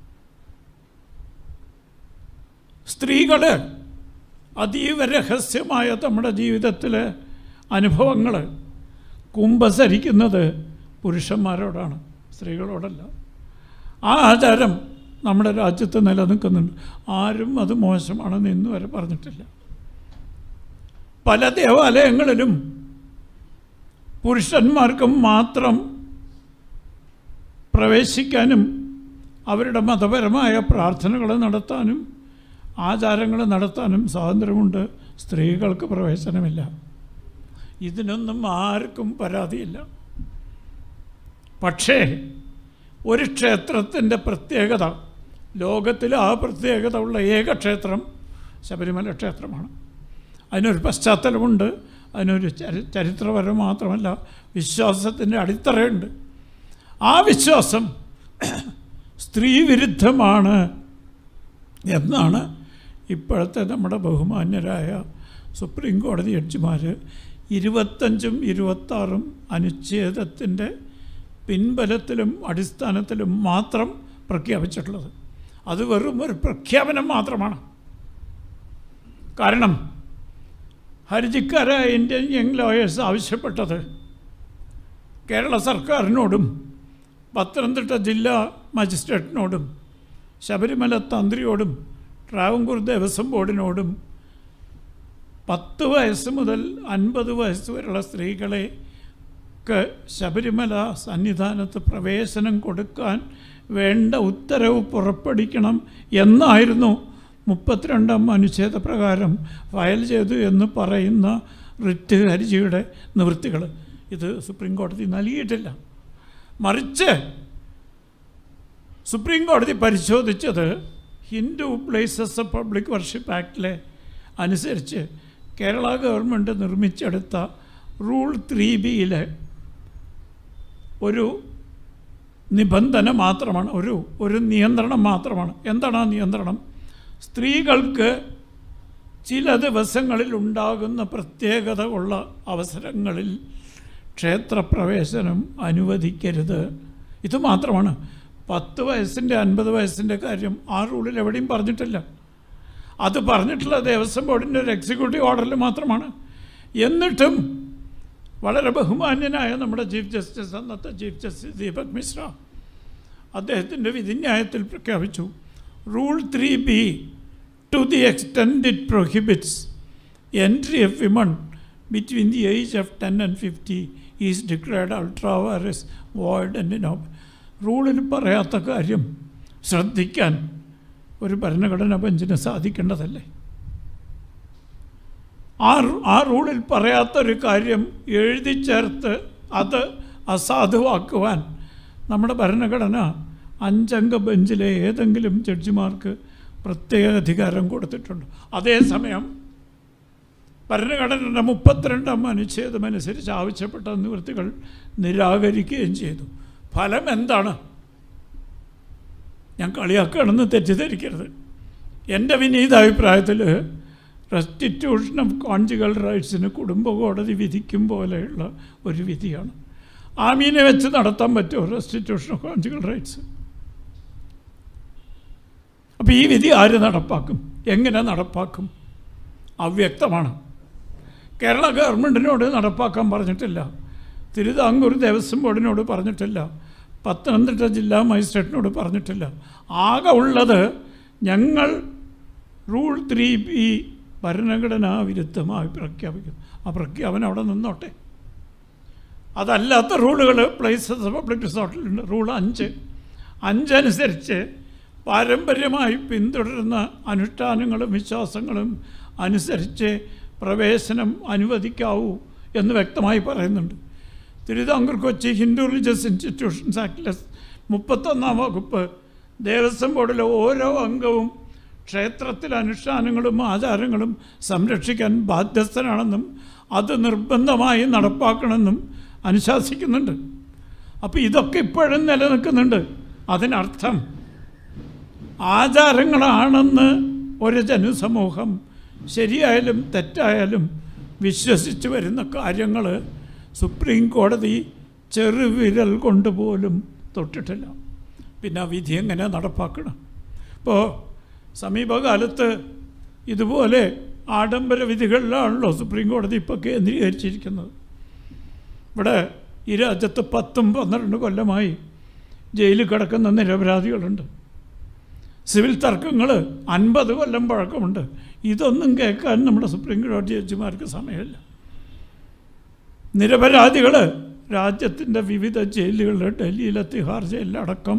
സ്ത്രീകൾ അതീവ രഹസ്യമായ നമ്മുടെ ജീവിതത്തിലെ അനുഭവങ്ങൾ കുമ്പസരിക്കുന്നത് പുരുഷന്മാരോടാണ് സ്ത്രീകളോടല്ല ആ ആചാരം നമ്മുടെ രാജ്യത്ത് നിലനിൽക്കുന്നുണ്ട് ആരും അത് മോശമാണെന്ന് ഇന്ന് വരെ പറഞ്ഞിട്ടില്ല പല ദേവാലയങ്ങളിലും പുരുഷന്മാർക്കും മാത്രം പ്രവേശിക്കാനും അവരുടെ മതപരമായ പ്രാർത്ഥനകൾ നടത്താനും ആചാരങ്ങൾ നടത്താനും സ്വാതന്ത്ര്യമുണ്ട് സ്ത്രീകൾക്ക് പ്രവേശനമില്ല ഇതിനൊന്നും ആർക്കും പരാതിയില്ല പക്ഷേ ഒരു ക്ഷേത്രത്തിൻ്റെ പ്രത്യേകത ലോകത്തിൽ ആ പ്രത്യേകത ഉള്ള ഏക ക്ഷേത്രം ശബരിമല ക്ഷേത്രമാണ് അതിനൊരു പശ്ചാത്തലമുണ്ട് അതിനൊരു ചരി ചരിത്രപരം മാത്രമല്ല വിശ്വാസത്തിൻ്റെ അടിത്തറയുണ്ട് ആ വിശ്വാസം സ്ത്രീവിരുദ്ധമാണ് എന്നാണ് ഇപ്പോഴത്തെ നമ്മുടെ ബഹുമാന്യരായ സുപ്രീം കോടതി ജഡ്ജിമാർ ഇരുപത്തഞ്ചും ഇരുപത്താറും അനുച്ഛേദത്തിൻ്റെ പിൻബലത്തിലും അടിസ്ഥാനത്തിലും മാത്രം പ്രഖ്യാപിച്ചിട്ടുള്ളത് അത് വെറും ഒരു പ്രഖ്യാപനം മാത്രമാണ് കാരണം ഹർജിക്കാരായ ഇന്ത്യൻ യങ് ലോയേഴ്സ് ആവശ്യപ്പെട്ടത് കേരള സർക്കാരിനോടും പത്തനംതിട്ട ജില്ലാ മജിസ്ട്രേറ്റിനോടും ശബരിമല തന്ത്രിയോടും ട്രാവൻകൂർ ദേവസ്വം ബോർഡിനോടും പത്ത് വയസ്സ് മുതൽ അൻപത് വയസ്സ് വരെയുള്ള സ്ത്രീകളെ ക്ക് ശബരിമല സന്നിധാനത്ത് പ്രവേശനം കൊടുക്കാൻ വേണ്ട ഉത്തരവ് പുറപ്പെടുവിക്കണം എന്നായിരുന്നു മുപ്പത്തിരണ്ടാം അനുച്ഛേദ പ്രകാരം ഫയൽ ചെയ്തു എന്ന് പറയുന്ന റിറ്റ് ഹർജിയുടെ നിവൃത്തികൾ ഇത് സുപ്രീം കോടതി നൽകിയിട്ടില്ല മറിച്ച് സുപ്രീം കോടതി പരിശോധിച്ചത് Hindu places of public worship ആക്ടിലെ അനുസരിച്ച് കേരള ഗവൺമെൻറ് നിർമ്മിച്ചെടുത്ത റൂൾ ത്രീ ബിയിലെ ഒരു നിബന്ധന മാത്രമാണ് ഒരു ഒരു നിയന്ത്രണം മാത്രമാണ് എന്താണ് ആ നിയന്ത്രണം സ്ത്രീകൾക്ക് ചില ദിവസങ്ങളിൽ ഉണ്ടാകുന്ന പ്രത്യേകത ഉള്ള അവസരങ്ങളിൽ ക്ഷേത്രപ്രവേശനം അനുവദിക്കരുത് ഇത് മാത്രമാണ് പത്ത് വയസ്സിൻ്റെ അൻപത് വയസ്സിൻ്റെ കാര്യം ആ റൂളിൽ എവിടെയും പറഞ്ഞിട്ടില്ല അത് പറഞ്ഞിട്ടുള്ള ദേവസ്വം ബോർഡിൻ്റെ ഒരു എക്സിക്യൂട്ടീവ് ഓർഡറിൽ മാത്രമാണ് എന്നിട്ടും വളരെ ബഹുമാന്യനായ നമ്മുടെ ചീഫ് ജസ്റ്റിസ് അന്നത്തെ ചീഫ് ജസ്റ്റിസ് ദീപക് മിശ്ര അദ്ദേഹത്തിൻ്റെ വിധിന്യായത്തിൽ പ്രഖ്യാപിച്ചു rule three B to the extent it prohibits entry of women between the age of ten and fifty is declared ultra vires void and നോബ് റൂളിൽ പറയാത്ത കാര്യം ശ്രദ്ധിക്കാൻ ഒരു ഭരണഘടനാ ബെഞ്ചിന് സാധിക്കേണ്ടതല്ലേ ആ ആ റൂളിൽ പറയാത്തൊരു കാര്യം എഴുതി ചേർത്ത് അത് അസാധുവാക്കുവാൻ നമ്മുടെ ഭരണഘടന അഞ്ചംഗ ബെഞ്ചിലെ ഏതെങ്കിലും ജഡ്ജിമാർക്ക് പ്രത്യേക അധികാരം കൊടുത്തിട്ടുണ്ട് അതേസമയം ഭരണഘടനയുടെ മുപ്പത്തിരണ്ടാം അനുച്ഛേദം അനുസരിച്ച് ആവശ്യപ്പെട്ട നിവൃത്തികൾ നിരാകരിക്കുകയും ചെയ്തു ഫലം എന്താണ് ഞാൻ കളിയാക്കുകയാണെന്ന് തെറ്റിദ്ധരിക്കരുത് എൻ്റെ വിനീത അഭിപ്രായത്തിൽ റെസ്റ്റിറ്റ്യൂഷൻ ഓഫ് കോൺജുഗൽ റൈറ്റ്സിന് കുടുംബ കോടതി വിധിക്കും പോലെയുള്ള ഒരു വിധിയാണ് ആമീനെ വെച്ച് നടത്താൻ പറ്റുമോ റെസ്റ്റിറ്റ്യൂഷൻ ഓഫ് കോൺജുഗൽ റൈറ്റ്സ് അപ്പോൾ ഈ വിധി ആര് നടപ്പാക്കും എങ്ങനെ നടപ്പാക്കും അവ്യക്തമാണ് കേരള ഗവൺമെൻറ്റിനോട് നടപ്പാക്കാൻ പറഞ്ഞിട്ടില്ല തിരുവിതാംകൂർ ദേവസ്വം ബോർഡിനോട് പറഞ്ഞിട്ടില്ല പത്തനംതിട്ട ജില്ലാ മജിസ്ട്രേറ്റിനോട് പറഞ്ഞിട്ടില്ല ആകെ ഉള്ളത് ഞങ്ങൾ റൂൾ ത്രീ ബി ഭരണഘടനാ വിരുദ്ധമായി പ്രഖ്യാപിക്കുന്നു ആ പ്രഖ്യാപനം അവിടെ നിന്നോട്ടെ അതല്ലാത്ത റൂളുകൾ പ്ലേസസ് പബ്ലിക് റിസോർട്ടിലുണ്ട് റൂൾ അഞ്ച് അഞ്ചനുസരിച്ച് പാരമ്പര്യമായി പിന്തുടരുന്ന അനുഷ്ഠാനങ്ങളും വിശ്വാസങ്ങളും അനുസരിച്ച് പ്രവേശനം അനുവദിക്കാവൂ എന്ന് വ്യക്തമായി പറയുന്നുണ്ട് തിരുവിതാംകൂർ കൊച്ചി ഹിന്ദു റിലീജിയസ് ഇൻസ്റ്റിറ്റ്യൂഷൻസ് ആക്ടിലെ മുപ്പത്തൊന്നാം വകുപ്പ് ദേവസ്വം ബോർഡിലെ ഓരോ അംഗവും ക്ഷേത്രത്തിലെ അനുഷ്ഠാനങ്ങളും ആചാരങ്ങളും സംരക്ഷിക്കാൻ ബാധ്യസ്ഥനാണെന്നും അത് നിർബന്ധമായി നടപ്പാക്കണമെന്നും അനുശാസിക്കുന്നുണ്ട് അപ്പോൾ ഇതൊക്കെ ഇപ്പോഴും നിലനിൽക്കുന്നുണ്ട് അതിനർത്ഥം ആചാരങ്ങളാണെന്ന് ഒരു ജനസമൂഹം ശരിയായാലും തെറ്റായാലും വിശ്വസിച്ച് വരുന്ന കാര്യങ്ങൾ സുപ്രീം കോടതി ചെറുവിരൽ കൊണ്ടുപോലും തൊട്ടിട്ടില്ല പിന്നെ ആ വിധി എങ്ങനെ നടപ്പാക്കണം ഇപ്പോൾ സമീപകാലത്ത് ഇതുപോലെ ആഡംബര വിധികളിലാണല്ലോ സുപ്രീം കോടതി ഇപ്പോൾ കേന്ദ്രീകരിച്ചിരിക്കുന്നത് ഇവിടെ ഈ രാജ്യത്ത് പത്തും പന്ത്രണ്ട് കൊല്ലമായി ജയിലിൽ കിടക്കുന്ന നിരപരാധികളുണ്ട് സിവിൽ തർക്കങ്ങൾ അൻപത് കൊല്ലം പഴക്കമുണ്ട് ഇതൊന്നും കേൾക്കാൻ നമ്മുടെ സുപ്രീം കോടതി ജഡ്ജിമാർക്ക് സമയമില്ല നിരപരാധികൾ രാജ്യത്തിൻ്റെ വിവിധ ജയിലുകളിൽ ഡൽഹിയിലെ തിഹാർ ജയിലിലടക്കം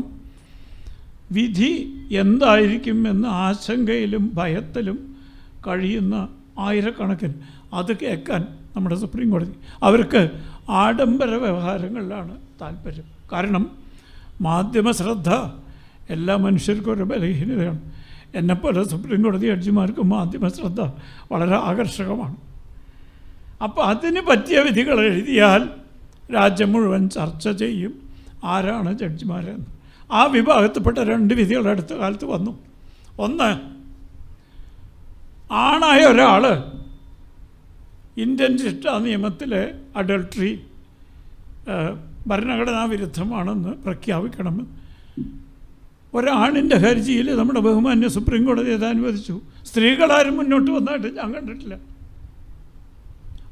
വിധി എന്തായിരിക്കും എന്ന ആശങ്കയിലും ഭയത്തിലും കഴിയുന്ന ആയിരക്കണക്കിന് അത് കേൾക്കാൻ നമ്മുടെ സുപ്രീം കോടതി അവർക്ക് ആഡംബര വ്യവഹാരങ്ങളിലാണ് താല്പര്യം കാരണം മാധ്യമ ശ്രദ്ധ എല്ലാ മനുഷ്യർക്കും ഒരു ബലഹീനതയാണ് എന്നെപ്പോലെ സുപ്രീം കോടതി ജഡ്ജിമാർക്ക് മാധ്യമ ശ്രദ്ധ വളരെ ആകർഷകമാണ് അപ്പോൾ അതിന് പറ്റിയ വിധികൾ എഴുതിയാൽ രാജ്യം മുഴുവൻ ചർച്ച ചെയ്യും ആരാണ് ജഡ്ജിമാരെന്ന് ആ വിഭാഗത്തിൽപ്പെട്ട രണ്ട് വിധികൾ അടുത്ത കാലത്ത് വന്നു ഒന്ന് ആണായ ഒരാൾ ഇന്ത്യൻ ശിക്ഷാ നിയമത്തിലെ അഡൾട്ടറി ഭരണഘടനാ വിരുദ്ധമാണെന്ന് പ്രഖ്യാപിക്കണമെന്ന് ഒരാണിൻ്റെ ഹർജിയിൽ നമ്മുടെ ബഹുമാന്യ സുപ്രീം കോടതി അത് അനുവദിച്ചു സ്ത്രീകളാരും മുന്നോട്ട് വന്നായിട്ട് ഞാൻ കണ്ടിട്ടില്ല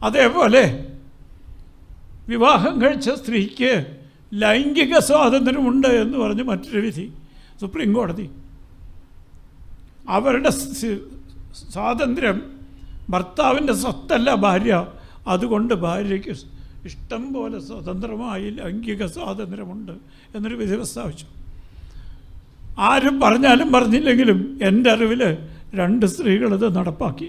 അതേപോലെ വിവാഹം കഴിച്ച സ്ത്രീക്ക് ലൈംഗിക സ്വാതന്ത്ര്യമുണ്ട് എന്ന് പറഞ്ഞ് മറ്റൊരു വിധി സുപ്രീം കോടതി അവരുടെ സ്- സ്വാതന്ത്ര്യം ഭർത്താവിൻ്റെ സ്വത്തല്ല ഭാര്യ അതുകൊണ്ട് ഭാര്യയ്ക്ക് ഇഷ്ടം പോലെ സ്വതന്ത്രമായി ലൈംഗിക സ്വാതന്ത്ര്യമുണ്ട് എന്നൊരു വിധി പ്രസ്താവിച്ചു ആരും പറഞ്ഞാലും പറഞ്ഞില്ലെങ്കിലും എൻ്റെ അറിവിൽ രണ്ട് സ്ത്രീകളിത് നടപ്പാക്കി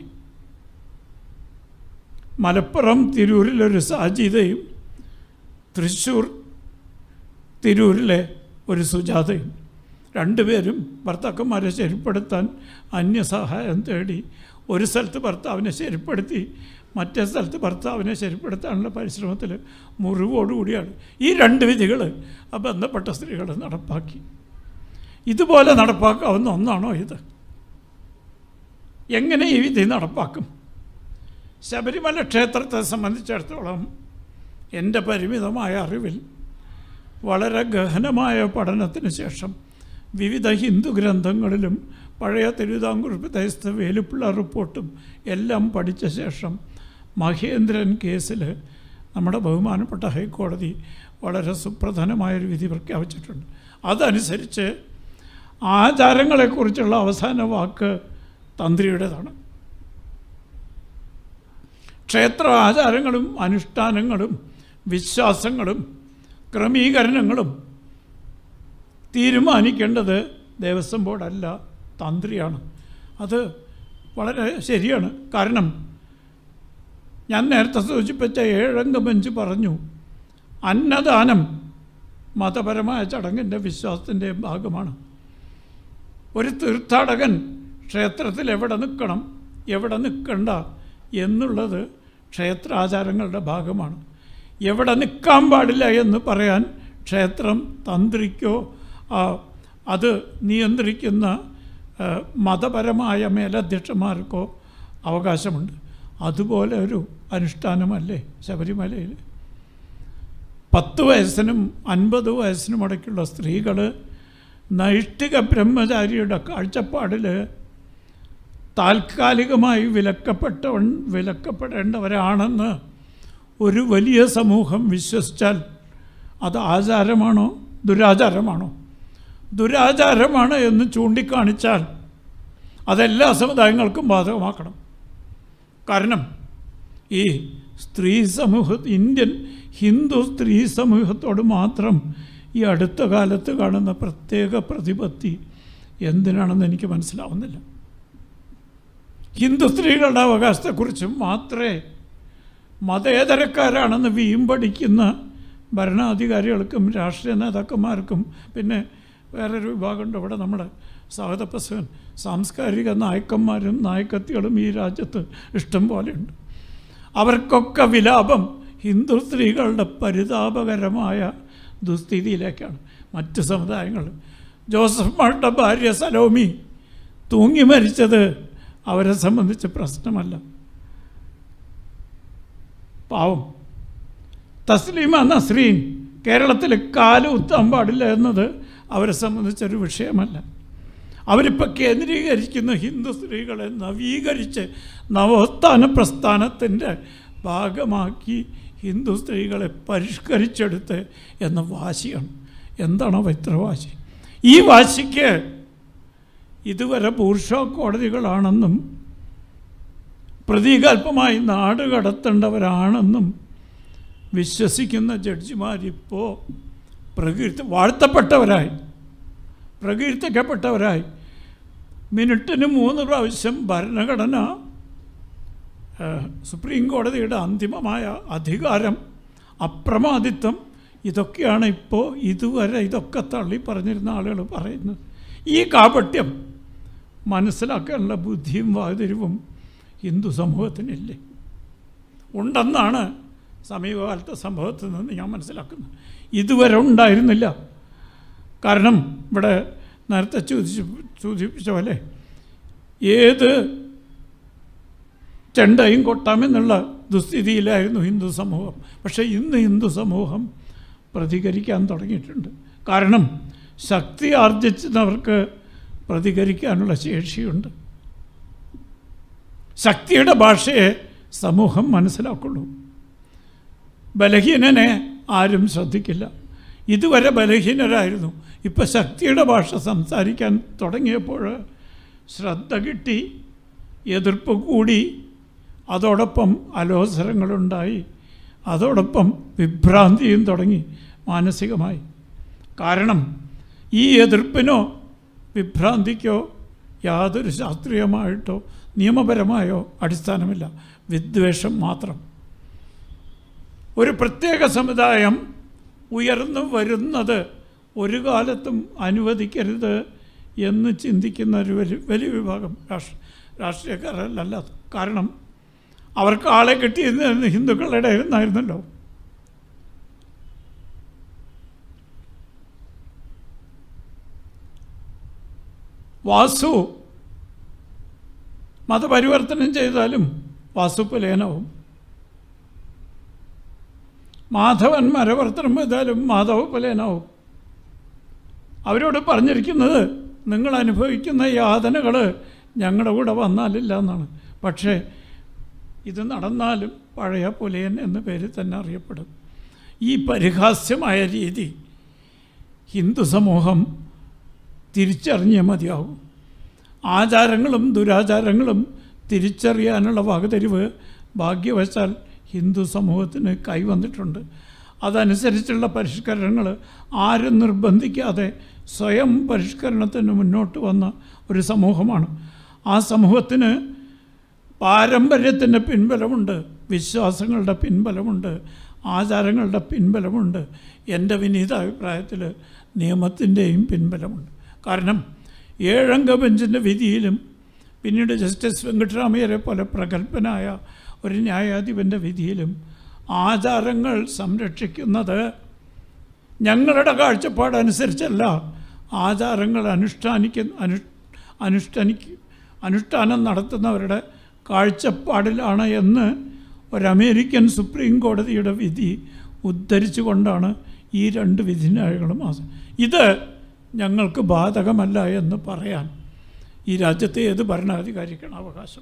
മലപ്പുറം തിരൂരിലൊരു സാജിതയും തൃശ്ശൂർ തിരൂരിലെ ഒരു സുജാതയും രണ്ടുപേരും ഭർത്താക്കന്മാരെ ശരിപ്പെടുത്താൻ അന്യസഹായം തേടി ഒരു സ്ഥലത്ത് ഭർത്താവിനെ ശരിപ്പെടുത്തി മറ്റേ സ്ഥലത്ത് ഭർത്താവിനെ ശരിപ്പെടുത്താനുള്ള പരിശ്രമത്തിൽ മുറിവോടുകൂടിയാണ് ഈ രണ്ട് വിധികൾ ആ ബന്ധപ്പെട്ട സ്ത്രീകൾ നടപ്പാക്കി ഇതുപോലെ നടപ്പാക്കാവുന്ന ഒന്നാണോ ഇത് എങ്ങനെ ഈ വിധി നടപ്പാക്കും ശബരിമല ക്ഷേത്രത്തെ സംബന്ധിച്ചിടത്തോളം എൻ്റെ പരിമിതമായ അറിവിൽ വളരെ ഗഹനമായ പഠനത്തിന് ശേഷം വിവിധ ഹിന്ദു ഗ്രന്ഥങ്ങളിലും പഴയ തിരുവിതാംകൂർ പ്രദേശത്തെ വേലുപ്പിള്ള റിപ്പോർട്ടും എല്ലാം പഠിച്ച ശേഷം മഹേന്ദ്രൻ കേസിൽ നമ്മുടെ ബഹുമാനപ്പെട്ട ഹൈക്കോടതി വളരെ സുപ്രധാനമായൊരു വിധി പ്രഖ്യാപിച്ചിട്ടുണ്ട് അതനുസരിച്ച് ആചാരങ്ങളെക്കുറിച്ചുള്ള അവസാന വാക്ക് തന്ത്രിയുടേതാണ് ക്ഷേത്ര ആചാരങ്ങളും അനുഷ്ഠാനങ്ങളും വിശ്വാസങ്ങളും ക്രമീകരണങ്ങളും തീരുമാനിക്കേണ്ടത് ദേവസ്വം ബോർഡല്ല തന്ത്രിയാണ് അത് വളരെ ശരിയാണ് കാരണം ഞാൻ നേരത്തെ സൂചിപ്പിച്ച ഏഴംഗ ബെഞ്ച് പറഞ്ഞു അന്നദാനം മതപരമായ ചടങ്ങിൻ്റെ വിശ്വാസത്തിൻ്റെ ഭാഗമാണ് ഒരു തീർത്ഥാടകൻ ക്ഷേത്രത്തിൽ എവിടെ നിൽക്കണം എവിടെ നിൽക്കണ്ട എന്നുള്ളത് ക്ഷേത്രാചാരങ്ങളുടെ ഭാഗമാണ് എവിടെ നിൽക്കാൻ പാടില്ല എന്ന് പറയാൻ ക്ഷേത്രം തന്ത്രിക്കോ ആ, അത് നിയന്ത്രിക്കുന്ന ആ, മതപരമായ മേലധ്യക്ഷന്മാർക്കോ അവകാശമുണ്ട് അതുപോലെ ഒരു അനുഷ്ഠാനമല്ലേ ശബരിമലയിൽ പത്ത് വയസ്സിനും അൻപത് വയസ്സിനും ഇടയ്ക്കുള്ള സ്ത്രീകൾ നൈഷ്ഠിക ബ്രഹ്മചാരിയുടെ കാഴ്ചപ്പാടിൽ താൽക്കാലികമായി വിലക്കപ്പെട്ട വിലക്കപ്പെടേണ്ടവരാണെന്ന് ഒരു വലിയ സമൂഹം വിശ്വസിച്ചാൽ അത് ആചാരമാണോ ദുരാചാരമാണോ ദുരാചാരമാണ് എന്ന് ചൂണ്ടിക്കാണിച്ചാൽ അതെല്ലാ സമുദായങ്ങൾക്കും ബാധകമാക്കണം കാരണം ഈ സ്ത്രീ സമൂഹ ഇന്ത്യൻ ഹിന്ദു സ്ത്രീ സമൂഹത്തോട് മാത്രം ഈ അടുത്ത കാലത്ത് കാണുന്ന പ്രത്യേക പ്രതിപത്തി എന്തിനാണെന്ന് എനിക്ക് മനസ്സിലാവുന്നില്ല ഹിന്ദു സ്ത്രീകളുടെ അവകാശത്തെക്കുറിച്ച് മാത്രമേ മതേതരക്കാരാണെന്ന് വീമ്പടിക്കുന്ന ഭരണാധികാരികൾക്കും രാഷ്ട്രീയ നേതാക്കന്മാർക്കും പിന്നെ വേറൊരു വിഭാഗമുണ്ട് ഇവിടെ നമ്മുടെ സ്വാഗത പ്രസവൻ സാംസ്കാരിക നായക്കന്മാരും നായക്കത്തികളും ഈ രാജ്യത്ത് ഇഷ്ടം പോലെയുണ്ട് അവർക്കൊക്കെ വിലാപം ഹിന്ദു സ്ത്രീകളുടെ പരിതാപകരമായ ദുസ്ഥിതിയിലേക്കാണ് മറ്റ് സമുദായങ്ങൾ ജോസഫ് മാരുടെ ഭാര്യ സലോമി തൂങ്ങി മരിച്ചത് അവരെ സംബന്ധിച്ച് പ്രശ്നമല്ല പാവം തസ്ലീമ നസ്രീൻ കേരളത്തിൽ കാല് കുത്താൻ പാടില്ല എന്നത് അവരെ സംബന്ധിച്ചൊരു വിഷയമല്ല അവരിപ്പോൾ കേന്ദ്രീകരിക്കുന്ന ഹിന്ദു സ്ത്രീകളെ നവീകരിച്ച് നവോത്ഥാന പ്രസ്ഥാനത്തിൻ്റെ ഭാഗമാക്കി ഹിന്ദു സ്ത്രീകളെ പരിഷ്കരിച്ചെടുത്ത് എന്ന വാശിയാണ് എന്താണോ ഇത്ര വാശി ഈ വാശിക്ക് ഇതുവരെ ബൂർഷോ കോടതികളാണെന്നും പ്രതീകാത്മമായി നാട് കടത്തേണ്ടവരാണെന്നും വിശ്വസിക്കുന്ന ജഡ്ജിമാരിപ്പോൾ പ്രകീർത്തി വാഴ്ത്തപ്പെട്ടവരായി പ്രകീർത്തിക്കപ്പെട്ടവരായി മിനിറ്റിന് മൂന്ന് പ്രാവശ്യം ഭരണഘടന ഏഹ്, സുപ്രീം കോടതിയുടെ അന്തിമമായ അധികാരം അപ്രമാദിത്വം ഇതൊക്കെയാണ് ഇപ്പോൾ ഇതുവരെ ഇതൊക്കെ തള്ളി പറഞ്ഞിരുന്ന ആളുകൾ പറയുന്നത് ഈ കാപട്യം മനസ്സിലാക്കാനുള്ള ബുദ്ധിയും വാതിരിവും ഹിന്ദു സമൂഹത്തിനില്ലേ ഉണ്ടെന്നാണ് സമീപകാലത്തെ സംഭവത്തിൽ നിന്ന് ഞാൻ മനസ്സിലാക്കുന്നത് ഇതുവരെ ഉണ്ടായിരുന്നില്ല കാരണം ഇവിടെ നേരത്തെ ചോദിച്ചു സൂചിപ്പിച്ച പോലെ ഏത് ചെണ്ടയും കൊട്ടാമെന്നുള്ള ദുസ്ഥിതിയിലായിരുന്നു ഹിന്ദു സമൂഹം പക്ഷേ ഇന്ന് ഹിന്ദു സമൂഹം പ്രതികരിക്കാൻ തുടങ്ങിയിട്ടുണ്ട് കാരണം ശക്തി ആർജിച്ചവർക്ക് പ്രതികരിക്കാനുള്ള ശേഷിയുണ്ട് ശക്തിയുടെ ഭാഷയെ സമൂഹം മനസ്സിലാക്കുള്ളൂ ബലഹീനനെ ആരും ശ്രദ്ധിക്കില്ല ഇതുവരെ ബലഹീനരായിരുന്നു ഇപ്പം ശക്തിയുടെ ഭാഷ സംസാരിക്കാൻ തുടങ്ങിയപ്പോൾ ശ്രദ്ധ കിട്ടി എതിർപ്പ് കൂടി അതോടൊപ്പം അലോസരങ്ങളുണ്ടായി അതോടൊപ്പം വിഭ്രാന്തിയും തുടങ്ങി മാനസികമായി കാരണം ഈ എതിർപ്പിനോ വിഭ്രാന്തിക്കോ യാതൊരു ശാസ്ത്രീയമായിട്ടോ നിയമപരമായോ അടിസ്ഥാനമില്ല വിദ്വേഷം മാത്രം ഒരു പ്രത്യേക സമുദായം ഉയർന്നു വരുന്നത് ഒരു കാലത്തും അനുവദിക്കരുത് എന്ന് ചിന്തിക്കുന്ന ഒരു വലിയ വലിയ വിഭാഗം രാഷ്ട്ര രാഷ്ട്രീയക്കാരല്ല കാരണം അവർക്ക് ആളെ കിട്ടിയിരുന്നത് ഹിന്ദുക്കളുടെ ഇടയിൽ നിന്നായിരുന്നല്ലോ വാസു മതപരിവർത്തനം ചെയ്താലും വാസു പുലേനവും മാധവൻ മരവർത്തനം ചെയ്താലും മാധവ പുലേനാവും അവരോട് പറഞ്ഞിരിക്കുന്നത് നിങ്ങൾ അനുഭവിക്കുന്ന യാതനകൾ ഞങ്ങളുടെ കൂടെ വന്നാലില്ല എന്നാണ് പക്ഷേ ഇത് നടന്നാലും പഴയ പുലയൻ എന്ന പേരിൽ തന്നെ അറിയപ്പെടും ഈ പരിഹാസ്യമായ രീതി ഹിന്ദു സമൂഹം തിരിച്ചറിഞ്ഞേ മതിയാവും ആചാരങ്ങളും ദുരാചാരങ്ങളും തിരിച്ചറിയാനുള്ള വകതിരിവ് ഭാഗ്യവശാൽ ഹിന്ദു സമൂഹത്തിന് കൈവന്നിട്ടുണ്ട് അതനുസരിച്ചുള്ള പരിഷ്കരണങ്ങൾ ആരും നിർബന്ധിക്കാതെ സ്വയം പരിഷ്കരണത്തിന് മുന്നോട്ട് വന്ന ഒരു സമൂഹമാണ് ആ സമൂഹത്തിന് പാരമ്പര്യത്തിൻ്റെ പിൻബലമുണ്ട് വിശ്വാസങ്ങളുടെ പിൻബലമുണ്ട് ആചാരങ്ങളുടെ പിൻബലമുണ്ട് എൻ്റെ വിനീത അഭിപ്രായത്തിൽ നിയമത്തിൻ്റെയും പിൻബലമുണ്ട് കാരണം ഏഴംഗ ബെഞ്ചിൻ്റെ വിധിയിലും പിന്നീട് ജസ്റ്റിസ് വെങ്കട്ടരാമയ്യരെ പോലെ പ്രഗത്ഭനായ ഒരു ന്യായാധിപൻ്റെ വിധിയിലും ആചാരങ്ങൾ സംരക്ഷിക്കുന്നത് ഞങ്ങളുടെ കാഴ്ചപ്പാടനുസരിച്ചല്ല ആചാരങ്ങൾ അനുഷ്ഠാനിക്കുന്ന അനു അനുഷ്ഠാനിക്ക് അനുഷ്ഠാനം നടത്തുന്നവരുടെ കാഴ്ചപ്പാടിലാണ് എന്ന് ഒരു അമേരിക്കൻ സുപ്രീം കോടതിയുടെ വിധി ഉദ്ധരിച്ചുകൊണ്ടാണ് ഈ രണ്ട് വിധിന്യായങ്ങളും ആസ- ഇത് ഞങ്ങൾക്ക് ബാധകമല്ല എന്ന് പറയാൻ ഈ രാജ്യത്തെ ഏത് ഭരണാധികാരിക്കാണ് അവകാശം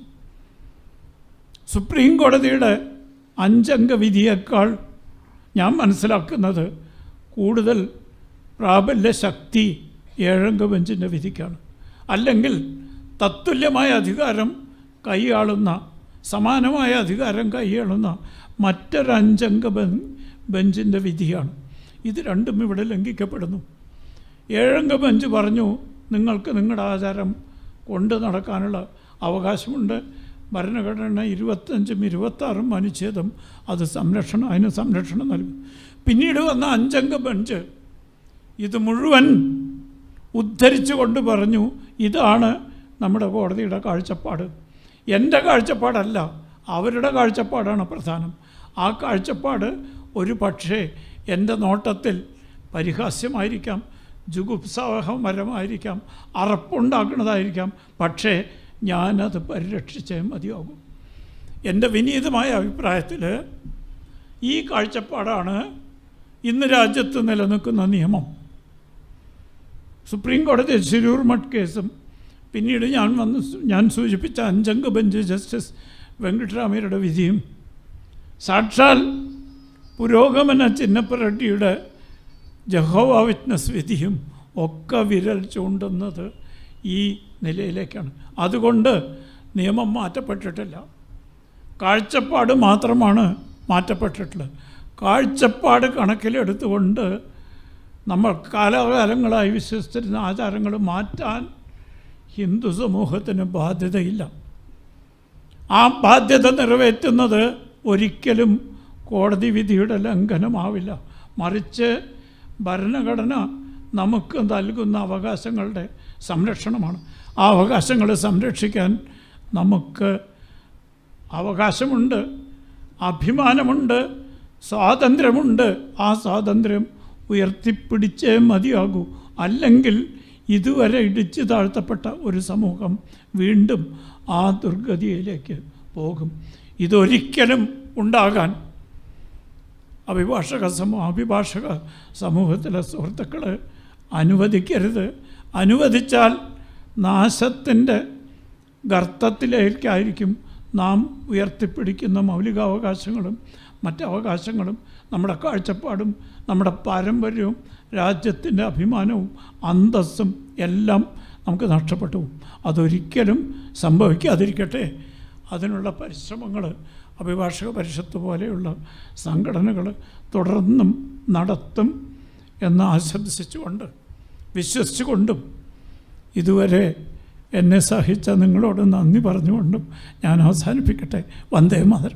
സുപ്രീം കോടതിയുടെ അഞ്ചംഗ വിധിയേക്കാൾ ഞാൻ മനസ്സിലാക്കുന്നത് കൂടുതൽ പ്രാബല്യ ശക്തി ഏഴംഗ ബെഞ്ചിൻ്റെ വിധിക്കാണ് അല്ലെങ്കിൽ തത്തുല്യമായ അധികാരം കൈയാളുന്ന സമാനമായ അധികാരം കൈയാളുന്ന മറ്റൊരഞ്ചംഗ ബെ ബെഞ്ചിൻ്റെ വിധിയാണ് ഇത് രണ്ടും ഇവിടെ ലംഘിക്കപ്പെടുന്നു ഏഴംഗ ബെഞ്ച് പറഞ്ഞു നിങ്ങൾക്ക് നിങ്ങളുടെ ആചാരം കൊണ്ട് നടക്കാനുള്ള അവകാശമുണ്ട് ഭരണഘടന ഇരുപത്തഞ്ചും ഇരുപത്താറും അനുച്ഛേദം അത് സംരക്ഷണം അതിന് സംരക്ഷണം നൽകും പിന്നീട് വന്ന അഞ്ചംഗ ബെഞ്ച് ഇത് മുഴുവൻ ഉദ്ധരിച്ചുകൊണ്ട് പറഞ്ഞു ഇതാണ് നമ്മുടെ കോടതിയുടെ കാഴ്ചപ്പാട് എൻ്റെ കാഴ്ചപ്പാടല്ല അവരുടെ കാഴ്ചപ്പാടാണ് പ്രധാനം ആ കാഴ്ചപ്പാട് ഒരു പക്ഷേ എൻ്റെ നോട്ടത്തിൽ പരിഹാസ്യമായിരിക്കാം ജുഗുപ്സാഹമരമായിരിക്കാം അറപ്പുണ്ടാക്കുന്നതായിരിക്കാം പക്ഷേ ഞാനത് പരിരക്ഷിച്ചേ മതിയാകും എൻ്റെ വിനീതമായ അഭിപ്രായത്തിൽ ഈ കാഴ്ചപ്പാടാണ് ഇന്ന് രാജ്യത്ത് നിലനിൽക്കുന്ന നിയമം സുപ്രീം കോടതി ശിരൂർ മഠ് കേസും പിന്നീട് ഞാൻ വന്ന് സു- ഞാൻ സൂചിപ്പിച്ച അഞ്ചംഗ ബെഞ്ച് ജസ്റ്റിസ് വെങ്കട്ടരാമയ്യരുടെ വിധിയും സാക്ഷാൽ പുരോഗമന ചിന്നപ്പ റെഡ്ഡിയുടെ ജഹോവ വിറ്റ്നസ് വിധിയും ഒക്കെ വിരൽ ചൂണ്ടുന്നത് ഈ നിലയിലേക്കാണ് അതുകൊണ്ട് നിയമം മാറ്റപ്പെട്ടിട്ടില്ല കാഴ്ചപ്പാട് മാത്രമാണ് മാറ്റപ്പെട്ടിട്ടുള്ളത് കാഴ്ചപ്പാട് കണക്കിലെടുത്തുകൊണ്ട് നമ്മൾ കാലാകാലങ്ങളായി വിശ്വസിച്ചിരുന്ന ആചാരങ്ങൾ മാറ്റാൻ ഹിന്ദു സമൂഹത്തിന് ബാധ്യതയില്ല ആ ബാധ്യത നിറവേറ്റുന്നത് ഒരിക്കലും കോടതി വിധിയുടെ ലംഘനമാവില്ല മറിച്ച് ഭരണഘടന നമുക്ക് നൽകുന്ന അവകാശങ്ങളുടെ സംരക്ഷണമാണ് ആ അവകാശങ്ങൾ സംരക്ഷിക്കാൻ നമുക്ക് അവകാശമുണ്ട് അഭിമാനമുണ്ട് സ്വാതന്ത്ര്യമുണ്ട് ആ സ്വാതന്ത്ര്യം ഉയർത്തിപ്പിടിച്ചേ മതിയാകൂ അല്ലെങ്കിൽ ഇതുവരെ ഇടിച്ചു താഴ്ത്തപ്പെട്ട ഒരു സമൂഹം വീണ്ടും ആ ദുർഗതിയിലേക്ക് പോകും ഇതൊരിക്കലും ഉണ്ടാകാൻ അഭിഭാഷക സമൂഹ അഭിഭാഷക സമൂഹത്തിലെ സുഹൃത്തുക്കൾ അനുവദിക്കരുത് അനുവദിച്ചാൽ നാശത്തിൻ്റെ ഗർത്തത്തിലേക്കായിരിക്കും നാം ഉയർത്തിപ്പിടിക്കുന്ന മൗലികാവകാശങ്ങളും മറ്റവകാശങ്ങളും നമ്മുടെ കാഴ്ചപ്പാടും നമ്മുടെ പാരമ്പര്യവും രാജ്യത്തിൻ്റെ അഭിമാനവും അന്തസ്സും എല്ലാം നമുക്ക് നഷ്ടപ്പെട്ടു പോകും. അതൊരിക്കലും സംഭവിക്കാതിരിക്കട്ടെ അതിനുള്ള പരിശ്രമങ്ങൾ അഭിഭാഷക പരിഷത്ത് പോലെയുള്ള സംഘടനകൾ തുടർന്നും നടത്തും എന്ന് ആശംസിച്ചുകൊണ്ട് വിശ്വസിച്ചുകൊണ്ടും ഇതുവരെ എന്നെ സഹിച്ച നിങ്ങളോട് നന്ദി പറഞ്ഞുകൊണ്ടും ഞാൻ അവസാനിപ്പിക്കട്ടെ വന്ദേ മാതരം